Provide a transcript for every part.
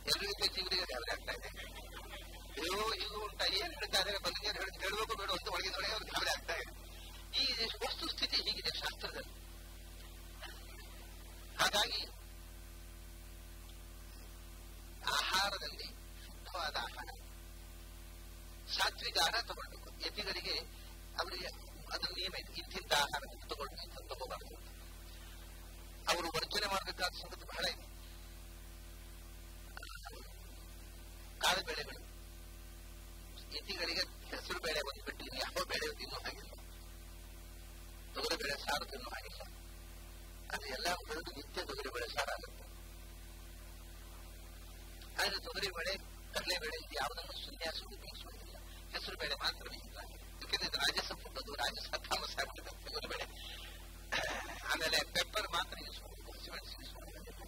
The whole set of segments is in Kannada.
ಎಲ್ರಿಗಿಂತ ಚಿಗುರಿಗೆ ಗಾಬರಿ ಆಗ್ತಾ ಇದೆ ಅಯ್ಯೋ ಇದು ಉಂಟ ಏನ್ ಹೇಳ್ತಾ ಇದ್ದಾರೆ ಬಲ್ಲಿಗೆ ಹೇಳಬೇಕು ಬೇಡ ಅಂತ ಒಳಗಿದೊಳಗೆ ಅವ್ರಿಗೆ ಗಾಬರಿ ಆಗ್ತಾ ಇದೆ ಈ ವಸ್ತು ಸ್ಥಿತಿ ಹೀಗಿದೆ ಶಾಸ್ತ್ರದಲ್ಲಿ ಹಾಗಾಗಿ ಆಹಾರದಲ್ಲಿ ಶುದ್ಧವಾದ ಆಹಾರ ಸಾತ್ವಿಕ ಆಹಾರ ತಗೊಳ್ಬೇಕು ಯತಿಗಳಿಗೆ ಅವರಿಗೆ ಅದರ ನಿಯಮ ಇದೆ ಇಂತಿಂತ ಆಹಾರ ತಗೊಳ್ಬೇಕು ಅಂತ ತಗೋಬಾರ್ದು ಅವರು ವರ್ಜನೆ ಮಾಡಬೇಕಾದ ಸಂಗತಿ ಬಹಳ ಇದೆ ಕಾಳು ಬೆಳೆಗಳು ಯತಿಗಳಿಗೆ ಹೆಸರು ಬೇಳೆ ಬಂದ್ಬಿಟ್ಟು ಇನ್ನು ಯಾವ ಬೆಳೆ ತಿನ್ನೋ ಹಾಗಿಲ್ಲ ತೊಗರಿ ಬೆಳೆ ಸಾರು ತಿನ್ನೋ ಹಾಗಿಲ್ಲ ಅದು ಎಲ್ಲ ಬೆಳೆದು ನಿತ್ಯ ತೊಗರಿ ಬೆಳೆ ಸಾರು ಆಗುತ್ತೆ ಆದ್ರೆ ತೊಗರಿ ಬೆಳೆ ಕಡಲೆ ಬೆಳೆ ಯಾವುದನ್ನು ಸನ್ಯಾಸ ಉಪಯೋಗಿಸುವುದಿಲ್ಲ ಹೆಸರು ಬೇಳೆ ಮಾತ್ರ ಇಲ್ಲ ಯಾಕೆಂದ್ರೆ ಇದು ರಾಜಸ ಫುಡ್ ಅದು ರಾಜಸ ಥಾಮಸ್ ಆಗ್ಬಿಟ್ಟಿದೆ ತೊಗರಿ ಬೆಳೆ ಆಮೇಲೆ ಪೆಪ್ಪರ್ ಮಾತ್ರ ಯೂಸ್ ಮಾಡಬೇಕು ಹಸಿಮೆಣಸು ಯೂಸ್ ಮಾಡಬೇಕು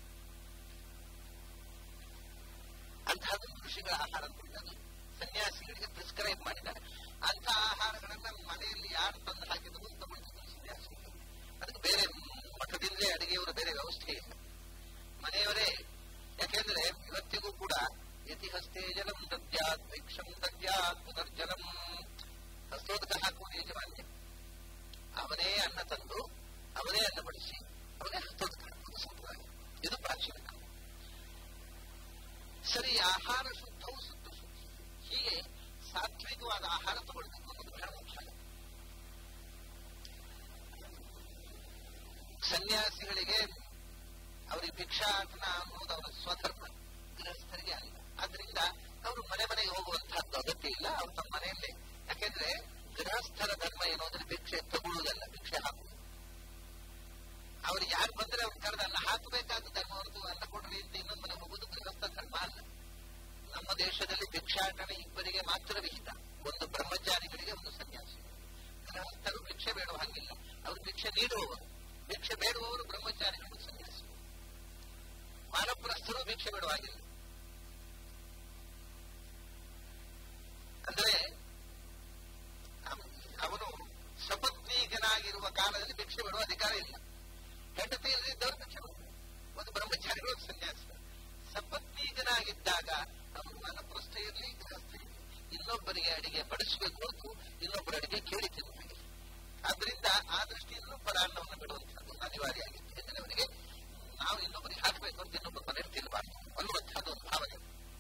ಅಂತಹದ್ದು ಋಷಿಗಳ ಆಹಾರ ಅದು ಸನ್ಯಾಸಿಗಳಿಗೆ ಪ್ರಿಸ್ಕ್ರೈಬ್ ಮಾಡಿದ್ದಾರೆ ಅಂತ ಆಹಾರಗಳನ್ನ ಮನೆಯಲ್ಲಿ ಯಾರು ತಂದು ಹಾಕಿದ್ರು ತಗೊಳ್ತಿದ್ರು ಸನ್ಯಾಸಿಗಳು ಅದಕ್ಕೆ ಬೇರೆ ಮಠದಿಂದಲೇ ಅಡಿಗೆಯವರ ಬೇರೆ ವ್ಯವಸ್ಥೆ ಇಲ್ಲ ಮನೆಯವರೇ ಯಾಕೆಂದ್ರೆ ಇವತ್ತಿಗೂ ಕೂಡ ಯತಿಹಸ್ತೆ ಜಲಂ ದದ್ಯಾತ್ ಭಿಕ್ಷಂ ದದ್ಯಾತ್ ಪುನರ್ಜಲಂ ಹಸ್ತೋದಕ ಹಾಕುವುದು ಯಜಮಾನ್ಯ ಅವನೇ ಅನ್ನ ತಂದು ಅವನೇ ಅನ್ನ ಬಡಿಸಿ ಅವನೇ ಹಸ್ತೋದಕ ಹಾಕುವುದು ಸಂಪ್ರದಾಯ ಇದು ಪ್ರಾಚೀನ ಕಾಲ ಸರಿ ಆಹಾರ ಶುದ್ಧವು ಸುತ್ತು ಶುದ್ಧ ಹೀಗೆ ಸಾತ್ವಿಕವಾದ ಆಹಾರ ತಗೊಳ್ಬೇಕು ಅನ್ನೋದು ಬಹಳ ಮುಖ್ಯ ಸನ್ಯಾಸಿಗಳಿಗೆ ಅವರಿಗೆ ಭಿಕ್ಷಾಟನ ಅನ್ನೋದು ಅವರ ಸ್ವಧರ್ಮ ಗೃಹಸ್ಥರಿಗೆ ಅಲ್ಲ ಆದ್ರಿಂದ ಅವರು ಮನೆ ಮನೆಗೆ ಹೋಗುವಂತಹದ್ದು ಅಗತ್ಯ ಇಲ್ಲ ಅವರು ತಮ್ಮ ಮನೆಯಲ್ಲೇ ಯಾಕೆಂದ್ರೆ ಗೃಹಸ್ಥರ ಧರ್ಮ ಏನೋದ್ರೆ ಭಿಕ್ಷೆ ತಗೊಳ್ಳುವುದಲ್ಲ ಭಿಕ್ಷೆ ಹಾಕುವುದು ಅವ್ರು ಯಾರು ಬಂದ್ರೆ ಅವ್ರು ಕರೆದ ಅನ್ನ ಹಾಕಬೇಕಾದ ಧರ್ಮ ಹೊರತು ಅನ್ನ ಕೊಡ್ರಿ ಅಂತ ಇನ್ನೊಂದು ಮನೆ ಹೋಗುವುದು ಗೃಹಸ್ಥ ಧರ್ಮ ಅಲ್ಲ ನಮ್ಮ ದೇಶದಲ್ಲಿ ಭಿಕ್ಷಾಟನ ಇಬ್ಬರಿಗೆ ಮಾತ್ರ ವಿಹಿತ ಒಂದು ಬ್ರಹ್ಮಚಾರಿಗಳಿಗೆ ಒಂದು ಸನ್ಯಾಸಿ ಗೃಹಸ್ಥರು ಭಿಕ್ಷೆ ಬೇಡುವ ಹಾಗಿಲ್ಲ ಅವರು ಭಿಕ್ಷೆ ನೀಡುವವರು ಭಿಕ್ಷೆ ಬೇಡುವವರು ಬ್ರಹ್ಮಚಾರಿಗಳು ಸನ್ಯಾಸಿ ಮಾನಪ್ರಸ್ಥರು ಭಿಕ್ಷೆ ಬೇಡುವ ಹಾಗಿಲ್ಲ ಅಂದ್ರೆ ಅವನು ಸಪತ್ನೀಗನಾಗಿರುವ ಕಾಲದಲ್ಲಿ ಭಿಕ್ಷೆ ಬಿಡುವ ಅಧಿಕಾರ ಇಲ್ಲ ಹೆಂಡತಿ ಇಲ್ಲದಿದ್ದವರು ಭಿಕ್ಷೆ ಬಿಡುವರು ಒಂದು ಬ್ರಹ್ಮಚಾರಿಗಳು ಸನ್ಯಾಸಿಗಳು ಸಪತ್ನೀಗನಾಗಿದ್ದಾಗ ಅವನು ಮನಪ್ರಸ್ಥ ಇರಲಿ ಗೃಹಸ್ಥ ಇರಲಿ ಇನ್ನೊಬ್ಬರಿಗೆ ಅಡಿಗೆ ಬಡಿಸಬೇಕು ಹೊರತು ಇನ್ನೊಬ್ಬರ ಅಡಿಗೆ ಕೇಳಿ ತಿನ್ನಬೇಕು ಆದ್ರಿಂದ ಆ ದೃಷ್ಟಿಯಿಂದ ಪರಾನ್ನವನ್ನು ಬಿಡುವಂತಹದ್ದು ಅನಿವಾರ್ಯ ಆಗಿತ್ತು ಯಾಕಂದ್ರೆ ಅವರಿಗೆ ನಾವು ಇನ್ನೊಬ್ಬರಿಗೆ ಹಾಕಬೇಕು ಅಂತ ಇನ್ನೊಬ್ಬರ ಮನೆಯಲ್ಲಿ ತಿನ್ನಬಾರ್ದು ಅನ್ನುವಂತಹದ್ದು ಒಂದು ಭಾವನೆ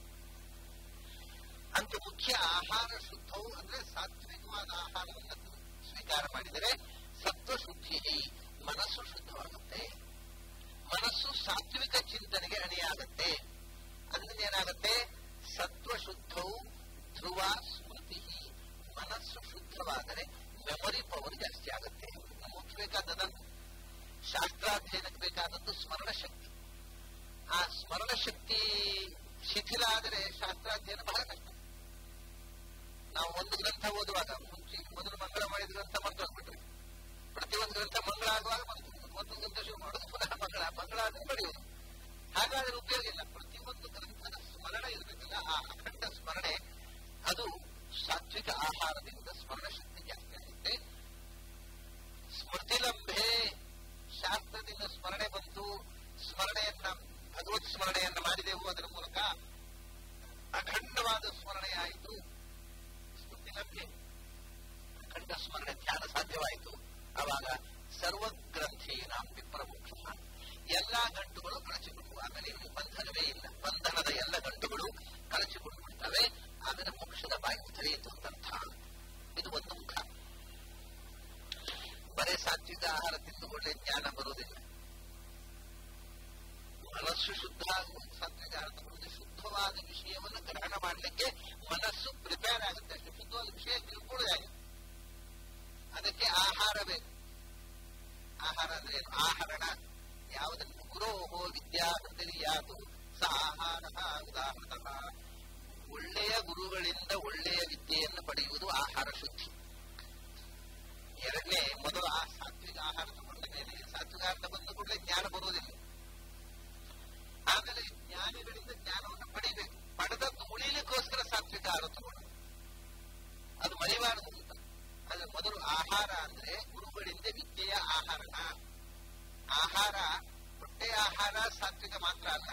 ಅಂತ ಮುಖ್ಯ ಆಹಾರ ಶುದ್ಧವು ಅಂದ್ರೆ ಸಾತ್ವಿಕವಾದ ಆಹಾರವನ್ನು ಸ್ವೀಕಾರ ಮಾಡಿದರೆ ಸತ್ವ ಶುದ್ಧಿ ಮನಸ್ಸು ಶುದ್ಧವಾಗುತ್ತೆ ಮನಸ್ಸು ಸಾತ್ವಿಕ ಚಿಂತನೆಗೆ ಅಣಿಯಾಗುತ್ತೆ ಅದರಿಂದ ಏನಾಗುತ್ತೆ ಸತ್ವ ಶುದ್ಧವು ಧ್ರುವ ಸ್ಮೃತಿ ಮನಸ್ಸು ಶುದ್ಧವಾದರೆ ಮೆಮೊರಿ ಪವರ್ ಜಾಸ್ತಿ ಆಗುತ್ತೆ ನಮಗೆ ಬೇಕಾದದನ್ನು ಶಾಸ್ತ್ರಾಧ್ಯಯನಕ್ಕೆ ಬೇಕಾದದ್ದು ಸ್ಮರಣ ಶಕ್ತಿ ಆ ಸ್ಮರಣ ಶಕ್ತಿ ಶಿಥಿಲ ಆದರೆ ಶಾಸ್ತ್ರಾಧ್ಯಯನ ಬಹಳ ಕಷ್ಟ ನಾವು ಒಂದು ಗ್ರಂಥ ಓದುವಾಗ ಮುಂಚೆ ಮೊದಲು ಮಂಗಳ ಮಾಡಿದ ಗ್ರಂಥ ಮರ್ತೋಗ್ಬಿಟ್ರಿ ಪ್ರತಿಯೊಂದು ಗ್ರಂಥ ಮಂಗಳ ಆಗುವಾಗ ಒಂದು ಗ್ರಂಥ ಶುರು ಮಾಡೋದು ಪುನಃ ಮಂಗಳ ಮಂಗಳ ಆದ್ರೆ ಬರೆಯುವುದು ಹಾಗಾದ್ರೆ ಉಪಯೋಗ ಇಲ್ಲ ಪ್ರತಿಯೊಂದು ಗ್ರಂಥದ ಸ್ಮರಣ ಇರಬೇಕಲ್ಲ ಆ ಅಖಂಡ ಸ್ಮರಣೆ ಅದು ಸಾತ್ವಿಕ ಆಹಾರದಿಂದ ಸ್ಮರಣ ಶಕ್ತಿ ಜಾಸ್ತಿ ಆಗುತ್ತೆ ಸ್ಮೃತಿಲಂಬೆ ಶಾಸ್ತ್ರದಿಂದ ಸ್ಮರಣೆ ಬಂತು ಸ್ಮರಣೆಯನ್ನ ಭಗವತ್ ಸ್ಮರಣೆಯನ್ನ ಮಾಡಿದೆವು ಅದರ ಮೂಲಕ ಅಖಂಡವಾದ ಸ್ಮರಣೆ ಆಯಿತು ಸ್ಮೃತಿಲಂಬೆ ಅಖಂಡ ಸ್ಮರಣೆ ಧ್ಯಾನ ಸಾಧ್ಯವಾಯಿತು ಆವಾಗ ಸರ್ವಗ್ರಂಥೀನಾಂ ವಿಪ್ರಮೋಕ್ಷ ಎಲ್ಲಾ ಗಂಟುಗಳು ಕಳಚಿಬಿಟ್ಟು ಆಮೇಲೆ ಇಲ್ಲಿ ಬಂಧನವೇ ಇಲ್ಲ ಬಂಧನದ ಎಲ್ಲ ಗಂಟುಗಳು ಕಳಚಿಕೊಂಡು ಬಿಡ್ತವೆ ಆಮೇಲೆ ಮೋಕ್ಷದ ಬಾಯಿ ತೆರೆಯಿತು ಅಂತ ಇದು ಒಂದು ಮುಖ ಬರೇ ಸಾತ್ವಿಕ ಆಹಾರ ತಿಂದುಕೊಂಡ್ರೆ ಜ್ಞಾನ ಬರುವುದಿಲ್ಲ ಮನಸ್ಸು ಶುದ್ಧ ಆಗುವುದು ಸಾತ್ವಿಕ ಆಹಾರ ತಗೊಳ್ಳೋದು ಶುದ್ಧವಾದ ವಿಷಯವನ್ನು ಗ್ರಹಣ ಮಾಡಲಿಕ್ಕೆ ಮನಸ್ಸು ಪ್ರಿಪೇರ್ ಆಗುತ್ತೆ ಅಷ್ಟು ಶುದ್ಧವಾದ ವಿಷಯ ತಿಳ್ಕೊಳ್ಳೋದಾಗಿ ಅದಕ್ಕೆ ಆಹಾರ ಬೇಕು ಆಹಾರ ಅಂದ್ರೆ ಏನು ಆಹರಣ ಯಾವುದನ್ನು ಗುರೋಹೋ ವಿದ್ಯಾಹೃತಿಯಾತು ಸ ಆಹಾರ ಉದಾಹರಣತಃ ಒಳ್ಳೆಯ ಗುರುಗಳಿಂದ ಒಳ್ಳೆಯ ವಿದ್ಯೆಯನ್ನು ಪಡೆಯುವುದು ಆಹಾರ ಶುದ್ಧಿ ಎರಡನೇ ಮೊದಲು ಆ ಸಾತ್ವಿಕ ಆಹಾರ ತಗೊಂಡ ಮೇಲೆ ಸಾತ್ವಿಕ ಆಹಾರ ಬಂದ ಕೂಡಲೇ ಜ್ಞಾನ ಬರುವುದಿಲ್ಲ ಆಮೇಲೆ ಜ್ಞಾನಿಗಳಿಂದ ಜ್ಞಾನವನ್ನು ಪಡಿಬೇಕು ಪಡೆದದ್ದು ಉಳಿಲಿಕ್ಕೋಸ್ಕರ ಸಾತ್ವಿಕ ಆಹಾರ ತಗೊಂಡು ಅದು ಮರಿಬಾರದು ಅಂತ ಆದ್ರೆ ಮೊದಲು ಆಹಾರ ಅಂದ್ರೆ ಗುರುಗಳಿಂದ ವಿದ್ಯೆಯ ಆಹಾರ ಆಹಾರ ಹೊಟ್ಟೆ ಆಹಾರ ಸಾತ್ವಿಕ ಮಾತ್ರ ಅಲ್ಲ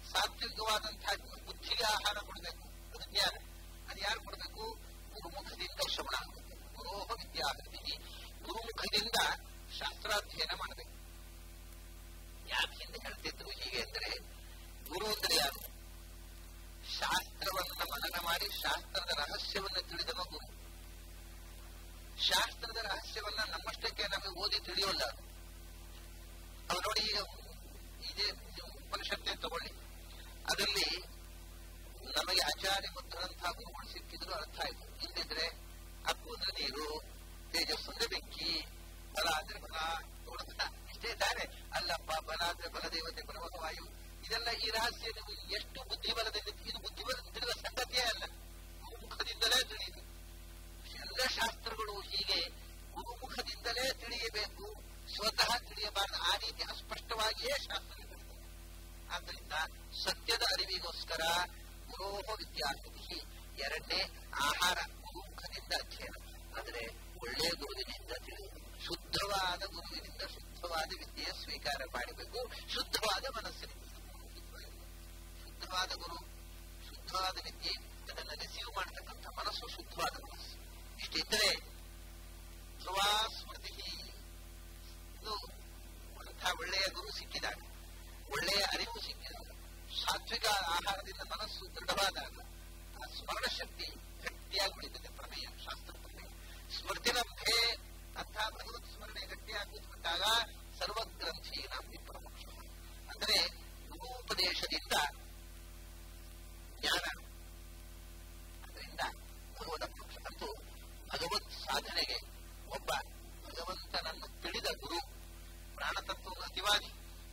ಸಾತ್ವಿಕವಾದಂತಹ ಬುದ್ಧಿಗೆ ಆಹಾರ ಕೊಡಬೇಕು ಅದು ಜ್ಞಾನ ಅದು ಯಾರು ಕೊಡಬೇಕು ಗುರುಮುಖದಿಂದ ಶ್ರವಣ ಆಗಬೇಕು ಗುರೋಹ ವಿದ್ಯಾರ್ಥಿ ಗುರುಮುಖದಿಂದ ಶಾಸ್ತ್ರಾಧ್ಯಯನ ಮಾಡಬೇಕು ಯಾಕೆ ಹಿಂದೆ ಹೇಳ್ತಿದ್ರು ಹೀಗೆ ಅಂದ್ರೆ ಗುರು ಅಂದ್ರೆ ಯಾರು ಶಾಸ್ತ್ರವನ್ನ ಮನನ ಮಾಡಿ ಶಾಸ್ತ್ರದ ರಹಸ್ಯವನ್ನ ತಿಳಿದವ ಗುರು ಶಾಸ್ತ್ರದ ರಹಸ್ಯವನ್ನ ನಮ್ಮಷ್ಟಕ್ಕೆ ನಮಗೆ ಓದಿ ತಿಳಿಯೋಲ್ಲ ಅದು ನೋಡಿ ಈಗ ಇದೇ ಉಪನಿಷತ್ತೆ ತಗೊಳ್ಳಿ ಅದರಲ್ಲಿ ನಮಗೆ ಆಚಾರ್ಯ ಮುದ್ರಂತಹ ಗುರುಗಳು ಸಿಕ್ಕಿದ್ರು ಅರ್ಥ ಆಯ್ತು ಇಲ್ಲಿದ್ರೆ ಅಪ್ಪು ಅಂದ್ರೆ ನೀರು ತೇಜಸ್ಸು ಅಂದ್ರೆ ಬೆಂಕಿ ಬಲ ಅಂದ್ರೆ ಬಲ ನೋಡಿದ ಇಷ್ಟೇ ಇದ್ದಾರೆ ಅಲ್ಲಪ್ಪ ಬಲ ಅಂದ್ರೆ ಬಲದೇವತೆ ಬಲವಾಯು ಇದೆಲ್ಲ ಈ ರಹಸ್ಯ ನೀವು ಎಷ್ಟು ಬುದ್ಧಿಬಲದಿಂದ ಇದು ಬುದ್ಧಿಬಲದಿಂದ ತಿಳಿದ ಸಂಗತಿಯೇ ಅಲ್ಲ ಗುರುಮುಖದಿಂದಲೇ ತಿಳಿಯುದು ಎಲ್ಲ ಶಾಸ್ತ್ರಗಳು ಹೀಗೆ ಗುರುಮುಖದಿಂದಲೇ ತಿಳಿಯಬೇಕು ಸ್ವತಃ ತಿಳಿಯಬಾರದು ಆ ರೀತಿ ಅಸ್ಪಷ್ಟವಾಗಿಯೇ ಶಾಸ್ತ್ರ ಆದ್ದರಿಂದ ಸತ್ಯದ ಅರಿವಿಗೋಸ್ಕರ ಗುರೋಹ ವಿದ್ಯಾರ್ಥಿ ಎರಡನೇ ಆಹಾರ ಗುರುಮುಖದಿಂದ ಅಧ್ಯಯನ ಅಂದ್ರೆ ಒಳ್ಳೆಯ ಗುರುವಿನಿಂದ ತಿಳಿಯುವುದು ಶುದ್ಧವಾದ ಗುರುವಿನಿಂದ ಶುದ್ಧವಾದ ವಿದ್ಯೆಯ ಸ್ವೀಕಾರ ಮಾಡಬೇಕು ಶುದ್ಧವಾದ ಮನಸ್ಸಿನಿಂದ ಶುದ್ಧವಾದ ಗುರು ಶುದ್ಧವಾದ ವಿದ್ಯೆ ಅದನ್ನು ರಿಸೀವ್ ಮಾಡತಕ್ಕಂಥ ಮನಸ್ಸು ಶುದ್ಧವಾದ ಮನಸ್ಸು ಇಷ್ಟಿದ್ದರೆ ಧ್ರುವ ಸ್ಮೃತಿ ಇದು ಅಂತಹ ಒಳ್ಳೆಯ ಗುರು ಸಿಕ್ಕಿದಾಗ ಒಳ್ಳೆಯ ಅರಿವು ಸಿಕ್ಕಿದಾಗ ಸಾತ್ವಿಕ ಆಹಾರದಿಂದ ಮನಸ್ಸು ದೃಢವಾದಾಗ ಆ ಸ್ಮರಣ ಶಕ್ತಿ ಗಟ್ಟಿಯಾಗಿ ಉಳಿತದೆ ಪ್ರಮೇಯ ಶಾಸ್ತ್ರ ಪ್ರಮೇಯ ಸ್ಮೃತಿರಂಭೆ ಅಂಥ ಭಗವತ್ ಸ್ಮರಣೆ ಗಟ್ಟಿಯಾಗಿ ಕೂತ್ಕೊಂಡಾಗ ಸರ್ವಗ್ರಂಥಿ ನಾವು ವಿಪ್ರಮೋಕ್ಷ ಅಂದರೆ ಗುರುಪದೇಶದಿಂದ ಜ್ಞಾನ ಅದರಿಂದ ಭಗವದ ಮೋಕ್ಷ ಅಂತೂ ಭಗವತ್ ಸಾಧನೆಗೆ ಒಬ್ಬ ಭಗವಂತನನ್ನು ತಿಳಿದ ಗುರು ಪ್ರಾಣತತ್ವವನ್ನು ಅತಿವಾದಿ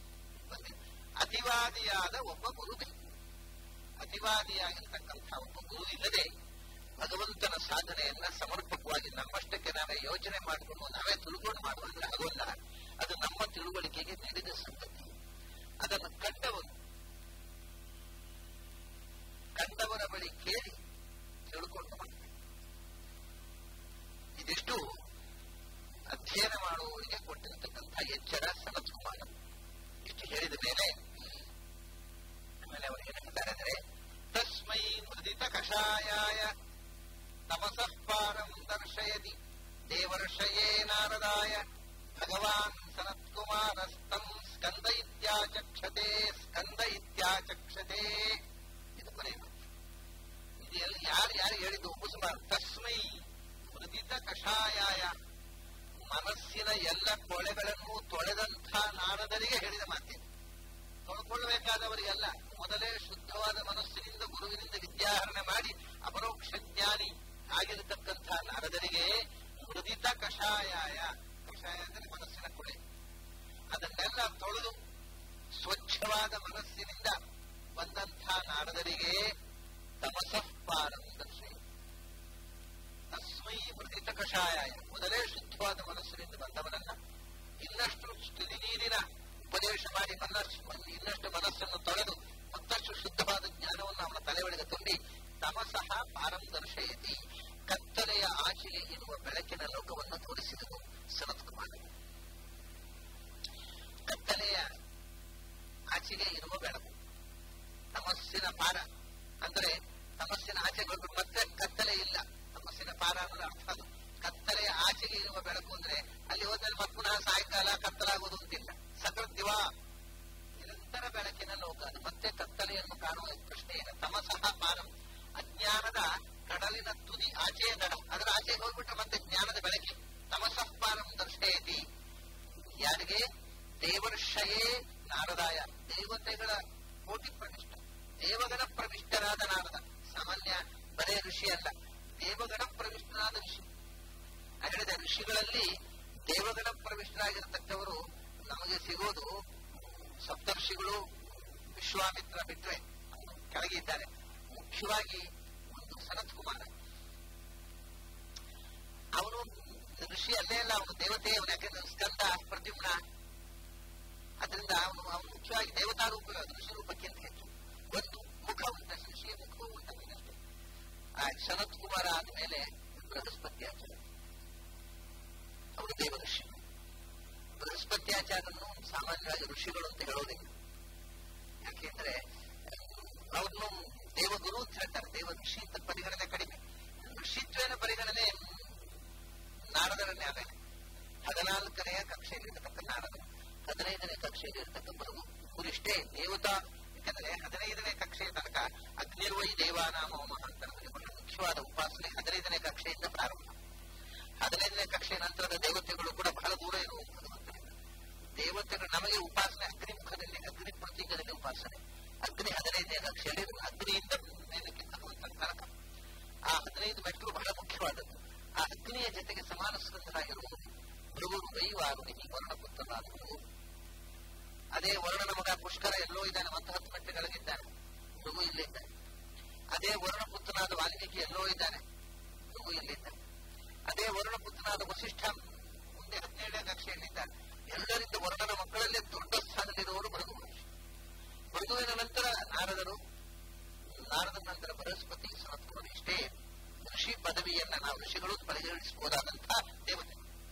ಅತಿವಾದಿಯಾದ ಒಬ್ಬ ಗುರು ಬೇಕು ಅತಿವಾದಿಯಾಗಿರ್ತಕ್ಕಂಥ ಒಬ್ಬ ಗುರು ಇಲ್ಲದೆ ಭಗವಂತನ ಸಾಧನೆಯನ್ನ ಸಮರ್ಪಕವಾಗಿ ನಮ್ಮಷ್ಟಕ್ಕೆ ನಾವೇ ಯೋಚನೆ ಮಾಡಿಕೊಂಡು ನಾವೇ ತಿಳ್ಕೊಂಡು ಮಾಡುವಂದ್ರೆ ಆಗೋಲ್ಲ ಅದು ನಮ್ಮ ತಿಳುವಳಿಕೆಗೆ ನೀಡಿದ ಸಂಗತಿ ಅದನ್ನು ಕಂಡವರು ಕಂಡವರ ಬಳಿ ಕೇಳಿ ತಿಳ್ಕೊಂಡು ಮಾಡಬೇಕು ಇದಿಷ್ಟು ಅಧ್ಯಯನ ಮಾಡುವವರಿಗೆ ಕೊಟ್ಟಿರತಕ್ಕಂಥ ಎಚ್ಚರ ಸನತ್ ಕುಮಾರ ಇಷ್ಟು ಹೇಳಿದ ಮೇಲೆ ಆಮೇಲೆ ಅವರು ಏನು ಹೇಳ್ತಾರೆ ಅಂದ್ರೆ ತಸ್ಮೈ ಮೃದಿತ ಕಷಾಯಾಯ ತಮಸಃ ಪಾರಂ ದರ್ಶಯತಿ ದೇವರ್ಷಯೇ ನಾರದಾಯ ಭಗವಾನ್ ಸನತ್ಕುಮಾರಸ್ತಂ ಸ್ಕಂದ ಇತ್ಯಾಚಕ್ಷತೆ ಸ್ಕಂದ ಇತ್ಯಾಚಕ್ಷತೆ ಇದು ಕೊನೆಯ ಇದು ಎಲ್ಲಿ ಯಾರು ಯಾರು ಹೇಳಿದ್ದು ಉಪಸಬಾರ ತಸ್ಮೈ ಮೃದಿತ ಕಷಾಯಾಯ ಮನಸ್ಸಿನ ಎಲ್ಲ ಕೊಳೆಗಳನ್ನು ತೊಳೆದಂಥ ನಾರದರಿಗೆ ಹೇಳಿದ ಮಾತಿದೆ ತೊಳ್ಕೊಳ್ಬೇಕಾದವರಿಗೆಲ್ಲ ಮೊದಲೇ ಶುದ್ಧವಾದ ಮನಸ್ಸಿನಿಂದ ಗುರುವಿನಿಂದ ವಿದ್ಯಾಹರಣೆ ಮಾಡಿ ಅಪರೋಕ್ಷ ಜ್ಞಾನಿ ಆಗಿರತಕ್ಕಂಥ ನಾರದರಿಗೆ ಮೃದಿತ ಕಷಾಯಾಯ ಕಷಾಯ ಅಂದರೆ ಮನಸ್ಸಿನ ಕೊಳೆ ಅದನ್ನೆಲ್ಲ ತೊಳೆದು ಸ್ವಚ್ಛವಾದ ಮನಸ್ಸಿನಿಂದ ಬಂದಂಥ ನಾರದರಿಗೆ ತಮಸಃ ಪಾರಂ ದರ್ಶಯ ತಸ್ಮೈ ಮೃದಿತ ಕಷಾಯಾಯ ಮೊದಲೇ ಶುದ್ಧವಾದ ಮನಸ್ಸಿನಿಂದ ಬಂದವರನ್ನ ಇನ್ನಷ್ಟು ಸ್ಥಿತಿ ನೀರಿನ ಉಪದೇಶ ಮಾಡಿ ಮನಸ್ಸು ಇನ್ನಷ್ಟು ಮನಸ್ಸನ್ನು ತೊಳೆದು ಮತ್ತಷ್ಟು ಶುದ್ಧವಾದ ಜ್ಞಾನವನ್ನು ಅವನ ತಲೆ ಒಳಗೆ ತುಂಬಿ ತಮಸಃ ಪಾರಂ ದರ್ಶಯತಿ ಕತ್ತಲೆಯ ಆಚೆಗೆ ಇರುವ ಬೆಳಕಿನ ಲೋಕವನ್ನು ತೋರಿಸಿದನು ಸನತ್ ಕುಮಾರ ಕತ್ತಲೆಯ ಆಚೆಗೆ ಇರುವ ಬೆಳಕು ತಮಸ್ಸಿನ ಪಾರ ಅಂದ್ರೆ ತಮಸ್ಸಿನ ಆಚೆಗೆ ಹೋಗ್ಬೇಕು ಮತ್ತೆ ಕತ್ತಲೆ ಇಲ್ಲ ತಮಸ್ಸಿನ ಪಾರ ಅನ್ನೋದು ಅರ್ಥ ಅದು ಕತ್ತಲೆಯ ಆಚೆಗೆ ಇರುವ ಬೆಳಕು ಅಂದ್ರೆ ಅಲ್ಲಿ ಹೋದ್ಮೇಲೆ ಮತ್ತೆ ಪುನಃ ಸಾಯಂಕಾಲ ಕತ್ತಲಾಗುವುದು ಅಂತಿಲ್ಲ ಸಕಲ ದಿವ ನಿರಂತರ ಬೆಳಕಿನ ಲೋಕ ಅದು ಮತ್ತೆ ಕತ್ತಲೆಯನ್ನು ಕಾಣುವ ಪ್ರಶ್ನೆ ಇಲ್ಲ ತಮಸಃ ಪಾರಂ ಅಜ್ಞಾನದ ಕಡಲಿನ ತುದಿ ಆಚೆಯ ದಡ ಅದರ ಆಚೆಗೆ ಹೋಗ್ಬಿಟ್ರೆ ಮತ್ತೆ ಜ್ಞಾನದ ಬೆಳಕೆ ತಮಸಃ ಪಾರಂ ದರ್ಶಯತಿ ಯಾರಿಗೆ ದೇವರ್ಷಯೇ ನಾರದಾಯ ದೇವತೆಗಳ ಕೋಟಿ ಪ್ರವಿಷ್ಟ ದೇವಗಣ ಪ್ರವಿಷ್ಟರಾದ ನಾರದ ಸಾಮಾನ್ಯ ಬರೇ ಋಷಿ ಅಲ್ಲ ದೇವಗಣ ಪ್ರವಿಷ್ಟನಾದ ಋಷಿ ಹೇಳಿದೆ ಋಷಿಗಳಲ್ಲಿ ದೇವಗಣ ಪ್ರವಿಷ್ಟರಾಗಿರತಕ್ಕವರು ನಮಗೆ ಸಿಗೋದು ಸಪ್ತರ್ಷಿಗಳು ವಿಶ್ವಾಮಿತ್ರ ಬಿಟ್ರೆ ಕೆಳಗೆ ಇದ್ದಾರೆ ಮುಖ್ಯವಾಗಿ ಒಂದು ಸನತ್ ಕುಮಾರ ಅವನು ಋಷಿ ಅಲ್ಲೇ ಅಲ್ಲ ಅವನು ದೇವತೆ ಅವನ ಯಾಕಂದ್ರೆ ಸ್ಕಂದ ಪ್ರದ್ಯುಮ್ನ ಅದರಿಂದ ಅವನು ಅವನು ಮುಖ್ಯವಾಗಿ ದೇವತಾ ರೂಪ ಋಷಿ ರೂಪಕ್ಕಿಂತ ಹೆಚ್ಚು ಒಂದು ಮುಖ ಉಂಟ ಋಷಿಯ ಮುಖವೂ ಉಂಟಷ್ಟೇ ಆ ಶರತ್ ಕುಮಾರ ಆದ್ಮೇಲೆ ಬೃಹಸ್ಪತಿ ಆಚಾರ್ಯ ಅವರು ದೇವ ಋಷಿ ಬೃಹಸ್ಪತಿ ಆಚಾರ್ಯನು ಸಾಮಾನ್ಯವಾಗಿ ಋಷಿಗಳು ಅಂತ ಹೇಳೋದಿಲ್ಲ ಯಾಕೆಂದ್ರೆ ಮಾಡಿರ್ತಕ್ಕಂಥದ್ದು ಗುರಿಷ್ಟೇ ದೇವತಾ ಯಾಕಂದ್ರೆ ಹದಿನೈದನೇ ಕಕ್ಷೆಯ ತನಕ ಅಗ್ನಿರ್ವೈ ದೇವಾನಾಮ ಹೋಮ ಅಂತ ನಮಗೆ ಬಹಳ ಮುಖ್ಯವಾದ ಉಪಾಸನೆ ಹದಿನೈದನೇ ಕಕ್ಷೆಯಿಂದ ಪ್ರಾರಂಭ ಹದಿನೈದನೇ ಕಕ್ಷೆಯ ನಂತರದ ದೇವತೆಗಳು ಕೂಡ ಬಹಳ ದೂರ ಇರುವ ಭಗವಂತನಿಂದ ದೇವತೆಗಳು ನಮಗೆ ಉಪಾಸನೆ ಅಗ್ನಿಮುಖದಲ್ಲಿ ಅಗ್ನಿ ಪ್ರತೀಕದಲ್ಲಿ ಉಪಾಸನೆ ಅಗ್ನಿ ಹದಿನೈದನೇ ಕಕ್ಷೆಯಲ್ಲಿ ಅಗ್ನಿಯಿಂದ ಮೇಲಕ್ಕೆ ಭಗವಂತನ ತನಕ ಆ ಹದಿನೈದು ಮೆಟ್ಟಲು ಬಹಳ ಮುಖ್ಯವಾದದ್ದು ಆ ಅಗ್ನಿಯ ಜೊತೆಗೆ ಸಮಾನ ಸ್ಕಂಧರಾಗಿರುವುದು ಭೃಗುರು ದೈವಾರುಣಿ ವರ್ಣಪುತ್ರನಾದವರು ಅದೇ ವರ್ಣನ ಮಗ ಪುಷ್ಕರ ಎಲ್ಲೋ ಇದ್ದಾನೆ ಮತ್ತು ಹತ್ತು ಮೆಟ್ಟೆಗಳಿದ್ದಾನೆ ಭೃಗು ಇಲ್ಲಿದ್ದಾನೆ ಅದೇ ವರ್ಣಪುತ್ರನಾದ ವಾಲ್ಮೀಕಿ ಎಲ್ಲೋ ಇದ್ದಾನೆ ಭೃಗು ಇಲ್ಲಿದ್ದಾನೆ ಅದೇ ವರ್ಣಪುತ್ರನಾದ ವಸಿಷ್ಠ ಮುಂದೆ ಹದಿನೇಳನೇ ಕಕ್ಷೆಯಲ್ಲಿದ್ದಾನೆ ಎಲ್ಲರಿಂದ ವರ್ಣನ ಮಕ್ಕಳಲ್ಲೇ ದೊಡ್ಡ ಸ್ಥಾನದಲ್ಲಿರುವವರು ಭೃಗು ಮಹರ್ಷಿ ಭೃಗುವಿನ ನಂತರ ನಾರದರು ನಾರದ ನಂತರ ಬೃಹಸ್ಪತಿ ಸನತ್ಕುಮಾರ್ ಇಷ್ಟೇ ಋಷಿ ಪದವಿಯನ್ನ ನಾವು ಋಷಿಗಳು ಪರಿಗಣಿಸಬಹುದಾದಂತಹ ದೇವತೆ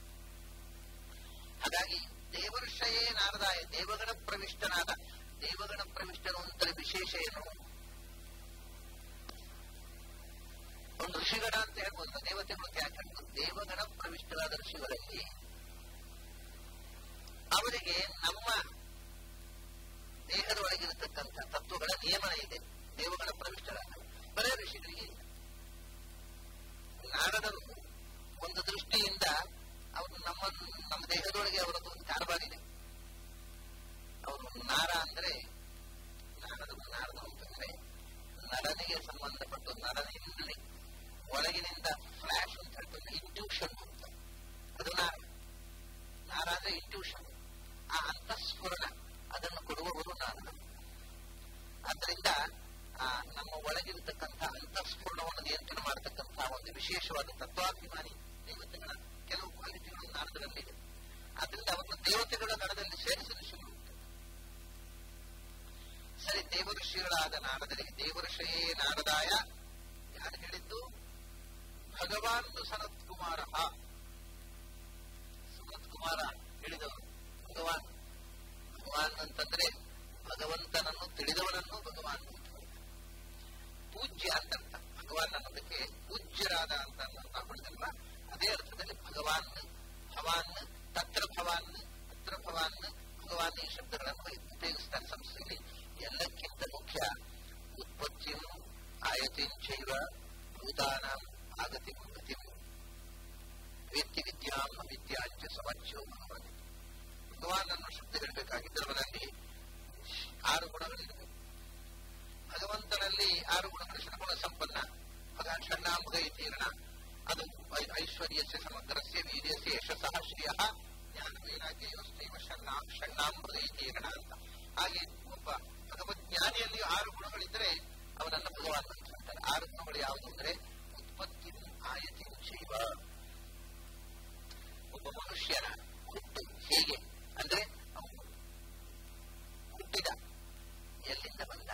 ಹಾಗಾಗಿ ದೇವರ್ಷಯೇ ನಾರದಾಯ ದೇವಗಣ ಪ್ರವಿಷ್ಟನಾದ ದೇವಗಣ ಪ್ರವಿಷ್ಟನು ಅಂತ ವಿಶೇಷ ಏನು ಒಂದು ಋಷಿಗಣ ಅಂತ ಹೇಳ್ಬೋದು ದೇವತೆಗಳು ಅಂತ ಯಾಕೆ ಹೇಳ್ಬೋದು ದೇವಗಣ ಪ್ರವಿಷ್ಟರಾದ ಋಷಿಗಳಲ್ಲಿ ಅವರಿಗೆ ನಮ್ಮ ದೇಹದ ಒಳಗಿರತಕ್ಕಂಥ ತತ್ವಗಳ ನಿಯಮನ ಇದೆ ದೇವಗಳ ಪ್ರವಿಷ್ಟರಾದ ಬರೇ ಋಷಿಗಳಿಗೆ ಇಲ್ಲ ನಾರದರು ಒಂದು ದೃಷ್ಟಿಯಿಂದ ಅವರು ನಮ್ಮ ನಮ್ಮ ದೇಹದೊಳಗೆ ಅವರದ್ದು ಒಂದು ಕಾರಬಾರಿದೆ ಅವರು ನಾರ ಅಂದ್ರೆ ನಾರದರು ನಾರದರು ಅಂತಂದ್ರೆ ನರನಿಗೆ ಸಂಬಂಧಪಟ್ಟು ನರನಿಂದಲೇ ಒಳಗಿನಿಂದ ಫ್ಲಾಶ್ ಅಂತ ಹೇಳ್ತಾರೆ ಇಂಟ್ಯೂಷನ್ ಅಂತ ಅದು ನಾರ ನಾರ ಅಂದ್ರೆ ಇಂಟ್ಯೂಷನ್ ಆ ಅಂತಃಸ್ಫುರಣ ಅದನ್ನು ಕೊಡುವವರು ನಾರದರು ಆದ್ದರಿಂದ ಆ ನಮ್ಮ ಒಳಗಿರತಕ್ಕಂಥ ಅಂತಃಸ್ಫುರಣವನ್ನು ನಿಯಂತ್ರಣ ಮಾಡತಕ್ಕಂತಹ ಒಂದು ವಿಶೇಷವಾದ ತತ್ವಾಭಿಮಾನಿ ದೇವತೆಗಳ ಕೆಲವು ಕ್ವಾಲಿಟಿಗಳು ನಾರದರಲ್ಲಿದೆ ಆದ್ದರಿಂದ ಅವರನ್ನು ದೇವತೆಗಳ ಗಣದಲ್ಲಿ ಸೇರಿಸಲು ಶುರು ಸರಿ ದೇವಋಷಿಗಳಾದ ನಾರದರಿಗೆ ದೇವಋಷಯೇ ನಾರದಾಯ ಯಾರು ಹೇಳಿದ್ದು ಭಗವಾನ್ ಸನತ್ ಕುಮಾರ ಸನತ್ ಕುಮಾರ ಹೇಳಿದವರು ಭಗವಾನ್ ಭಗವಾನ್ ಅಂತಂದ್ರೆ ಭಗವಂತನನ್ನು ತಿಳಿದವನನ್ನು ಭಗವಾನ್ ಅಂತ ಪೂಜ್ಯ ಅಂತ ಅರ್ಥ ಭಗವಾನ್ ಅನ್ನೋದಕ್ಕೆ ಪೂಜ್ಯರಾದ ಅಂತ ಹೊಡೆದಲ್ವ ಅದೇ ಅರ್ಥದಲ್ಲಿ ಭಗವಾನ್ ಭವಾನ್ ತತ್ರ ಭವಾನ್ ಅತ್ರ ಭವಾನ್ ಭಗವಾನ್ ಈ ಶಬ್ದಗಳನ್ನು ಉಪಯೋಗಿಸ್ತಾರೆ ಸಂಸ್ಥೆಯಲ್ಲಿ ಎಲ್ಲಕ್ಕಿಂತ ಮುಖ್ಯ ಉತ್ಪತ್ತಿಯು ಆಯತಿಂಚೈವ ಭೂತಾನಾಂ ಆಗತಿಂ ಗತಿಂ ವೇತ್ತಿ ವಿದ್ಯಾಂ ಅವಿದ್ಯಾಂಚ ಸಮಚ್ಯೋ ಭಗವಾನ್ ಭಗವಾನ್ ಅನ್ನೋ ಶಬ್ದಗಳಿರಬೇಕಾಗಿದ್ದವರಲ್ಲಿ ಆರು ಗುಣಗಳಿರಬೇಕು ಭಗವಂತನಲ್ಲಿ ಆರು ಗುಣಗಳು ಷಡ್ಗುಣ ಸಂಪನ್ನ ಭಗವಾನ್ ಷಣ್ಣಾಂಬುಗ ಇತೀರ್ಣ ಅದು ಐಶ್ವರ್ಯಸ್ಯ ಸಮಗ್ರಸ್ಯ ವೀರ್ಯಸ್ಯ ಯಶಸ್ಸಃ ಶ್ರಿಯ ಜ್ಞಾನ ವೈರಾಗ್ಯವಸ್ಥೆಯವ ಷಣ್ಣಾ ಷಣ್ಣಾಂಬುಗ ಇತೀರ್ಣ ಅಂತ ಹಾಗೆ ಒಬ್ಬ ಭಗವಜ್ಞಾನಿಯಲ್ಲಿ ಆರು ಗುಣಗಳಿದ್ರೆ ಅವನನ್ನ ಭಗವಾನ್ ಅಂತ ಹೇಳ್ತಾರೆ ಆರು ಗುಣಗಳು ಯಾವುದು ಅಂದ್ರೆ ಉತ್ಪತ್ತಿ ಆಯತಿ ಶೈವ ಒಬ್ಬ ಮನುಷ್ಯನ ಹುಟ್ಟು ಹೇಗೆ ಅಂದ್ರೆ ಅವನು ಹುಟ್ಟಿದ ಎಲ್ಲಿಂದ ಬಂದ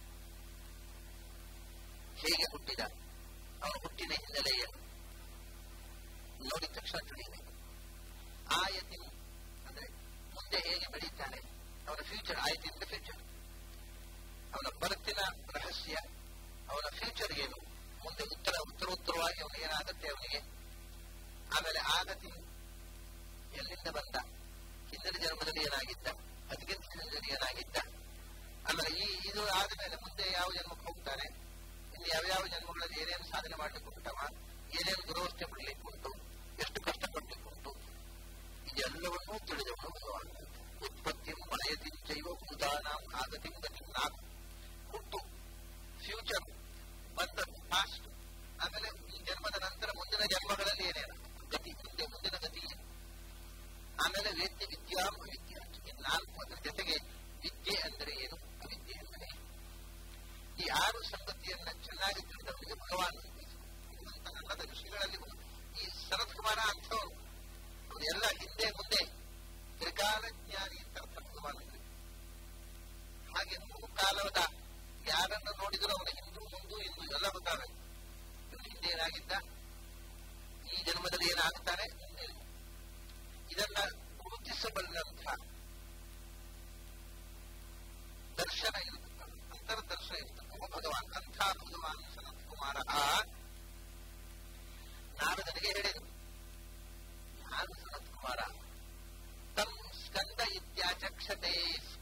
ಹೇಗೆ ಹುಟ್ಟಿದ ಅವನು ಹುಟ್ಟಿನ ಹಿನ್ನೆಲೆ ಏನು ನೋಡಿದ ತಕ್ಷಣ ತಿಳಿಯಬೇಕು ಆಯತಿ ಅಂದ್ರೆ ಮುಂದೆ ಹೇಗೆ ಬೆಳೀತಾನೆ ಅವನ ಫ್ಯೂಚರ್ ಆಯತಿ ಅಂದ್ರೆ ಫ್ಯೂಚರ್ ಅವನ ಬದುಕಿನ ರಹಸ್ಯ ಅವನ ಫ್ಯೂಚರ್ ಏನು ಮುಂದೆ ಉತ್ತರ ಉತ್ತರೋತ್ತರವಾಗಿ ಅವನು ಏನಾಗುತ್ತೆ ಅವನಿಗೆ ಆಮೇಲೆ ಆಗತಿ ಎಲ್ಲಿಂದ ಬಂದ ಹಿಂದಿನ ಜನ್ಮದಲ್ಲಿ ಏನಾಗಿದ್ದ ಅದಕ್ಕಿಂತ ಹಿಂದಿನ ಏನಾಗಿದ್ದ ಆಮೇಲೆ ಈ ಇದು ಆದಮೇಲೆ ಮುಂದೆ ಯಾವ ಜನ್ಮಕ್ಕೆ ಹೋಗ್ತಾನೆ ಇನ್ನು ಯಾವ್ಯಾವ ಜನ್ಮಗಳಲ್ಲಿ ಏನೇನು ಸಾಧನೆ ಮಾಡ್ಲಿಕ್ಕೆ ಉಂಟವ ಏನೇನು ದುರವಸ್ಥೆ ಪಡಲಿಕ್ಕೆ ಉಂಟು ಎಷ್ಟು ಕಷ್ಟಪಡ್ಲಿಕ್ಕೆ ಉಂಟು ಇದೆಲ್ಲವನ್ನೂ ತಿಳಿದವನು ಭಗವಾನ್ ಉತ್ಪತ್ತಿ ಮನೆಯತಿ ಜೈವ ಭೂತಾನಾಂ ಆಗತಿ ಗತಿ ನಾಲ್ಕು ಹುಟ್ಟು ಫ್ಯೂಚರ್ ಬಂದದ್ದು ಪಾಸ್ಟ್ ಆಮೇಲೆ ಈ ಜನ್ಮದ ನಂತರ ಮುಂದಿನ ಜನ್ಮಗಳಲ್ಲಿ ಏನೇನು ಗತಿ ಮುಂದೆ ಮುಂದಿನ ಗತಿ ಏನು ಆಮೇಲೆ ವೇದ್ಯ ವಿದ್ಯಾ ಅವಿದ್ಯ ಈ ನಾಲ್ಕು ಅದರ ಜೊತೆಗೆ ವಿದ್ಯೆ ಅಂದರೆ ಏನು ಅವಿದ್ಯೆ ಅಂದರೆ ಈ ಆರು ಸಂಗತಿಯನ್ನ ಚೆನ್ನಾಗಿ ತಿಳಿದವರಿಗೆ ಭಗವಾನ್ ಭಗವಂತನಲ್ಲದ ಋಷಿಗಳಲ್ಲಿ ಈ ಶರತ್ ಕುಮಾರ ಅಂಥವ್ರು ಅವರು ಎಲ್ಲ ಹಿಂದೆ ಮುಂದೆ ತ್ರಿಕಾಲ ಜ್ಞಾನಿ ಅಂತ ಅರ್ಥ ಭಗವಾನ್ ಹಾಗೆ ಮೂರು ಕಾಲದ ಯಾರನ್ನು ನೋಡಿದರೂ ಅವನ ಹಿಂದೂ ಮುಂದು ಇಂದು ಎಲ್ಲ ಗೊತ್ತಾಗಬೇಕು ಇವನು ಹಿಂದೆ ಏನಾಗಿದ್ದ ಈ ಜನ್ಮದಲ್ಲಿ ಏನಾಗುತ್ತಾನೆ ಇದನ್ನ ಗುರುತಿಸಬಲ್ಲಂಥ ದರ್ಶನ ಇರತಕ್ಕ ಅಂತರ್ದರ್ಶನ ಇರತಕ್ಕ ಭಗವಾನ್ ಅಂಥ ಭಗವಾನ್ ಸನತ್ ಕುಮಾರ ನಾರದನಿಗೆ ಹೇಳಿದರು ಯಾರು ಸನತ್ ಕುಮಾರ ತಂ ಸ್ಕಂದ ಇತ್ಯಾಚಕ್ಷತೆ